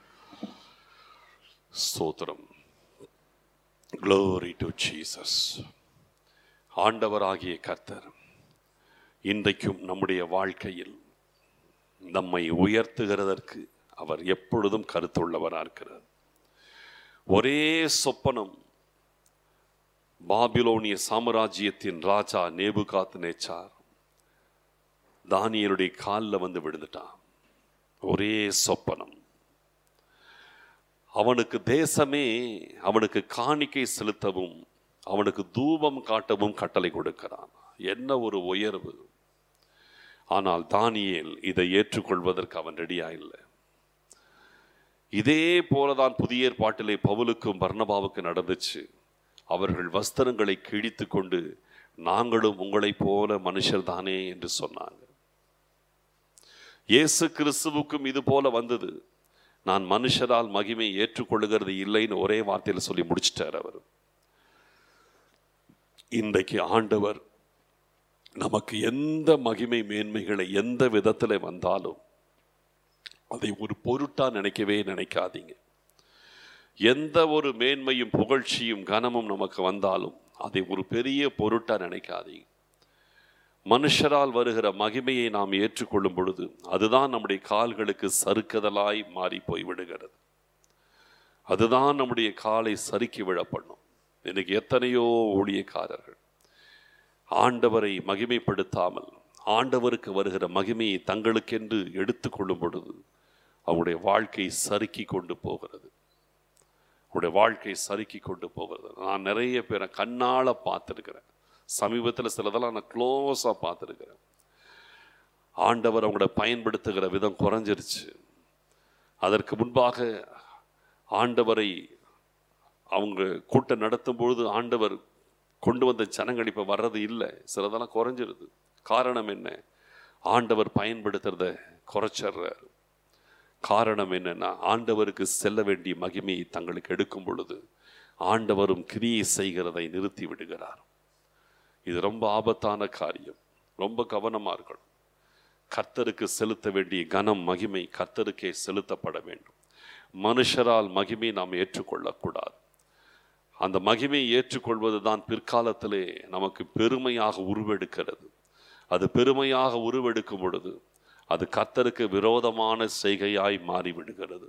ஸ்தோத்திரம் Glory to Jesus ஆண்டவராகிய கர்த்தர் இன்றைக்கும் நம்முடைய வாழ்க்கையில் நம்மை உயர்த்துகிறதற்கு அவர் எப்பொழுதும் கருத்துள்ளவராக இருக்கிறார் ஒரே சொப்பனம் பாபிலோனிய சாம்ராஜ்யத்தின் ராஜா நேபுகாத் நேச்சார் தானியலுடைய காலில் வந்து விழுந்துட்டான் ஒரே சொப்பனம் அவனுக்கு தேசமே அவனுக்கு காணிக்கை செலுத்தவும் அவனுக்கு தூபம் காட்டவும் கட்டளை கொடுக்கிறான் என்ன ஒரு உயர்வு ஆனால் தானியேல் இதை ஏற்றுக்கொள்வதற்கு அவன் ரெடியா இல்லை இதே போலதான் புதிய ஏற்பாட்டிலே பவுலுக்கும் பர்ணபாவுக்கு நடந்துச்சு அவர்கள் வஸ்திரங்களை கிழித்து கொண்டு நாங்களும் உங்களைப் போல மனுஷர் தானே என்று சொன்னாங்க இயேசு கிறிஸ்துவுக்கும் இது போல வந்தது நான் மனுஷரால் மகிமை ஏற்றுக்கொள்ளுகிறது இல்லைன்னு ஒரே வார்த்தையில் சொல்லி முடிச்சிட்டார் அவர் இன்றைக்கு ஆண்டவர் நமக்கு எந்த மகிமை மேன்மைகளை எந்த விதத்தில் வந்தாலும் அதை ஒரு பொருட்டா நினைக்கவே நினைக்காதீங்க எந்த ஒரு மேன்மையும் புகழ்ச்சியும் கனமும் நமக்கு வந்தாலும் அதை ஒரு பெரிய பொருட்டா நினைக்காதீங்க மனுஷரால் வருகிற மகிமையை நாம் ஏற்றுக்கொள்ளும் பொழுது அதுதான் நம்முடைய கால்களுக்கு சறுக்குதலாய் மாறி போய் விடுகிறது அதுதான் நம்முடைய காலை சறுக்கி விழ பண்ணும் இன்னைக்கு எத்தனையோ ஊழியக்காரர்கள் ஆண்டவரை மகிமைப்படுத்தாமல் ஆண்டவருக்கு வருகிற மகிமையை தங்களுக்கென்று எடுத்துக்கொள்ளும் பொழுது அவருடைய வாழ்க்கை சறுக்கி கொண்டு போகிறது அவருடைய வாழ்க்கை சறுக்கி கொண்டு போகிறது நான் நிறைய பேரை கண்ணால் பார்த்துருக்கிறேன் சமீபத்தில் சிலதெல்லாம் நான் க்ளோஸாக பார்த்துருக்கிறேன் ஆண்டவர் அவங்கள பயன்படுத்துகிற விதம் குறைஞ்சிருச்சு அதற்கு முன்பாக ஆண்டவரை அவங்க கூட்டம் நடத்தும் பொழுது ஆண்டவர் கொண்டு வந்த ஜனங்கள் இப்போ வர்றது இல்லை சிலதெல்லாம் குறைஞ்சிருது காரணம் என்ன ஆண்டவர் பயன்படுத்துறத குறைச்சிடுறாரு காரணம் என்னன்னா ஆண்டவருக்கு செல்ல வேண்டிய மகிமையை தங்களுக்கு எடுக்கும் பொழுது ஆண்டவரும் கிரியை செய்கிறதை நிறுத்தி விடுகிறார் இது ரொம்ப ஆபத்தான காரியம் ரொம்ப கவனமா இருக்கணும் கர்த்தருக்கு செலுத்த வேண்டிய கனம் மகிமை கர்த்தருக்கே செலுத்தப்பட வேண்டும் மனுஷரால் மகிமை நாம் ஏற்றுக்கொள்ளக்கூடாது அந்த மகிமையை ஏற்றுக்கொள்வது தான் பிற்காலத்திலே நமக்கு பெருமையாக உருவெடுக்கிறது அது பெருமையாக உருவெடுக்கும் பொழுது அது கர்த்தருக்கு விரோதமான செய்கையாய் மாறிவிடுகிறது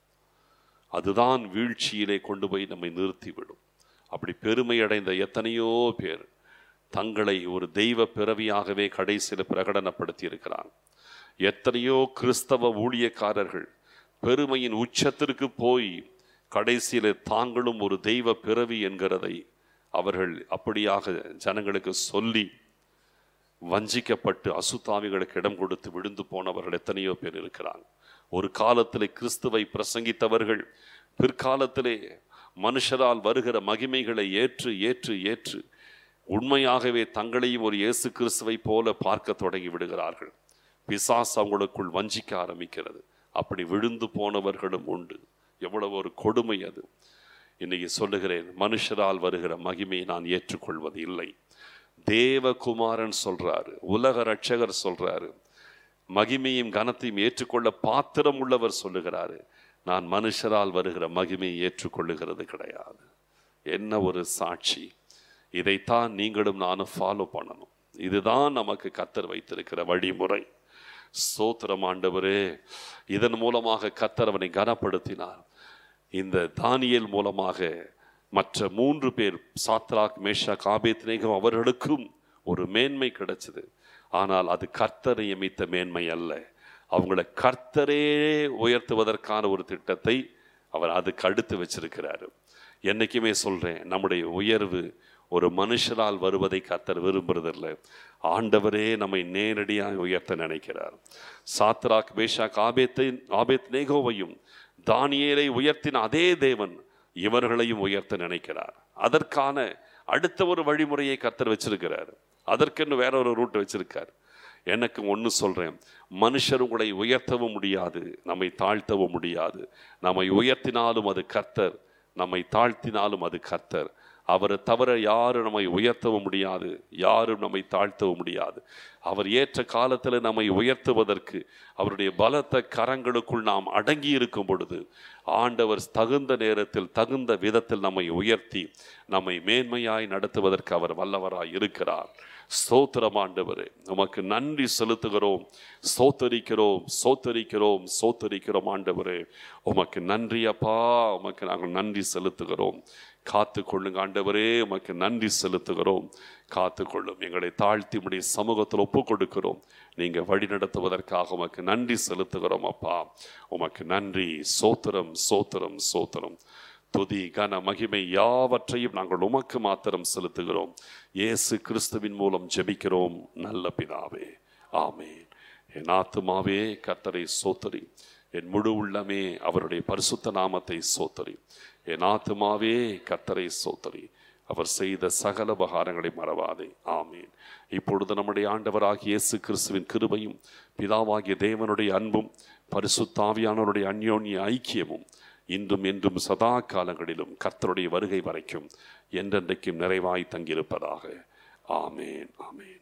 அதுதான் வீழ்ச்சியிலே கொண்டு போய் நம்மை நிறுத்திவிடும் அப்படி பெருமை அடைந்த எத்தனையோ பேர் தங்களை ஒரு தெய்வ பிறவியாகவே கடைசியில் பிரகடனப்படுத்தி இருக்கிறாங்க எத்தனையோ கிறிஸ்தவ ஊழியக்காரர்கள் பெருமையின் உச்சத்திற்கு போய் கடைசியில் தாங்களும் ஒரு தெய்வ பிறவி என்கிறதை அவர்கள் அப்படியாக ஜனங்களுக்கு சொல்லி வஞ்சிக்கப்பட்டு அசுத்தாவிகளுக்கு இடம் கொடுத்து விழுந்து போனவர்கள் எத்தனையோ பேர் இருக்கிறாங்க ஒரு காலத்திலே கிறிஸ்துவை பிரசங்கித்தவர்கள் பிற்காலத்திலே மனுஷரால் வருகிற மகிமைகளை ஏற்று ஏற்று ஏற்று உண்மையாகவே தங்களையும் ஒரு இயேசு கிறிஸ்துவை போல பார்க்க தொடங்கி விடுகிறார்கள் பிசாஸ் அவங்களுக்குள் வஞ்சிக்க ஆரம்பிக்கிறது அப்படி விழுந்து போனவர்களும் உண்டு எவ்வளவு ஒரு கொடுமை அது இன்னைக்கு சொல்லுகிறேன் மனுஷரால் வருகிற மகிமையை நான் ஏற்றுக்கொள்வது இல்லை தேவகுமாரன் சொல்றாரு உலக ரட்சகர் சொல்றாரு மகிமையும் கனத்தையும் ஏற்றுக்கொள்ள பாத்திரம் உள்ளவர் சொல்லுகிறாரு நான் மனுஷரால் வருகிற மகிமையை ஏற்றுக்கொள்ளுகிறது கிடையாது என்ன ஒரு சாட்சி இதைத்தான் நீங்களும் நானும் ஃபாலோ பண்ணணும் இதுதான் நமக்கு கத்தர் வைத்திருக்கிற வழிமுறை சோத்திரம் ஆண்டவரே இதன் மூலமாக கத்தர் அவனை கனப்படுத்தினார் இந்த தானியேல் மூலமாக மற்ற மூன்று பேர் சாத்ராக் மேஷா காபேத்னேகம் அவர்களுக்கும் ஒரு மேன்மை கிடைச்சது ஆனால் அது கர்த்தர் நியமித்த மேன்மை அல்ல அவங்களை கர்த்தரே உயர்த்துவதற்கான ஒரு திட்டத்தை அவர் அதுக்கு அடுத்து வச்சிருக்கிறாரு என்னைக்குமே சொல்றேன் நம்முடைய உயர்வு ஒரு மனுஷரால் வருவதை கர்த்தர் விரும்புறதில்லை ஆண்டவரே நம்மை நேரடியாக உயர்த்த நினைக்கிறார் சாத்ராக் மேஷாக் ஆபேத்தை ஆபேத் நேகோவையும் தானியேலை உயர்த்தின அதே தேவன் இவர்களையும் உயர்த்த நினைக்கிறார் அதற்கான அடுத்த ஒரு வழிமுறையை கர்த்தர் வச்சிருக்கிறார் அதற்கென்னு வேற ஒரு ரூட் வச்சிருக்கார் எனக்கு ஒன்று சொல்றேன் மனுஷர் உங்களை உயர்த்தவும் முடியாது நம்மை தாழ்த்தவும் முடியாது நம்மை உயர்த்தினாலும் அது கர்த்தர் நம்மை தாழ்த்தினாலும் அது கர்த்தர் அவரை தவிர யாரும் நம்மை உயர்த்தவும் முடியாது யாரும் நம்மை தாழ்த்தவும் முடியாது அவர் ஏற்ற காலத்தில் நம்மை உயர்த்துவதற்கு அவருடைய பலத்த கரங்களுக்குள் நாம் அடங்கி இருக்கும் பொழுது ஆண்டவர் தகுந்த நேரத்தில் தகுந்த விதத்தில் நம்மை உயர்த்தி நம்மை மேன்மையாய் நடத்துவதற்கு அவர் வல்லவராய் இருக்கிறார் ஸ்தோத்திரம் ஆண்டவரே உமக்கு நன்றி செலுத்துகிறோம் சோத்தரிக்கிறோம் சோத்தரிக்கிறோம் சோத்தரிக்கிறோம் ஆண்டவரே உமக்கு நன்றி அப்பா உமக்கு நாங்கள் நன்றி செலுத்துகிறோம் காத்து கொள்ளுங்க ஆண்டவரே உமக்கு நன்றி செலுத்துகிறோம் காத்து கொள்ளும் எங்களை தாழ்த்தி உடைய சமூகத்தில் ஒப்பு கொடுக்கிறோம் நீங்க வழி நடத்துவதற்காக உமக்கு நன்றி செலுத்துகிறோம் அப்பா உமக்கு நன்றி சோத்திரம் சோத்திரம் சோத்திரம் துதி கன மகிமை யாவற்றையும் நாங்கள் உமக்கு மாத்திரம் செலுத்துகிறோம் இயேசு கிறிஸ்துவின் மூலம் ஜெபிக்கிறோம் நல்ல பிதாவே ஆமேன் என் ஆத்துமாவே கர்த்தரை சோத்தரி என் முழு உள்ளமே அவருடைய பரிசுத்த நாமத்தை சோத்தரி என் ஆத்துமாவே கர்த்தரை சோத்தரி அவர் செய்த சகல உபகாரங்களை மறவாதே ஆமீன் இப்பொழுது நம்முடைய ஆண்டவராகிய இயேசு கிறிஸ்துவின் கிருபையும் பிதாவாகிய தேவனுடைய அன்பும் பரிசுத்தாவியானவருடைய அந்யோன்ய ஐக்கியமும் இன்றும் என்றும் சதா காலங்களிலும் கர்த்தருடைய வருகை வரைக்கும் என்றென்றைக்கும் நிறைவாய் தங்கியிருப்பதாக ஆமேன் ஆமேன்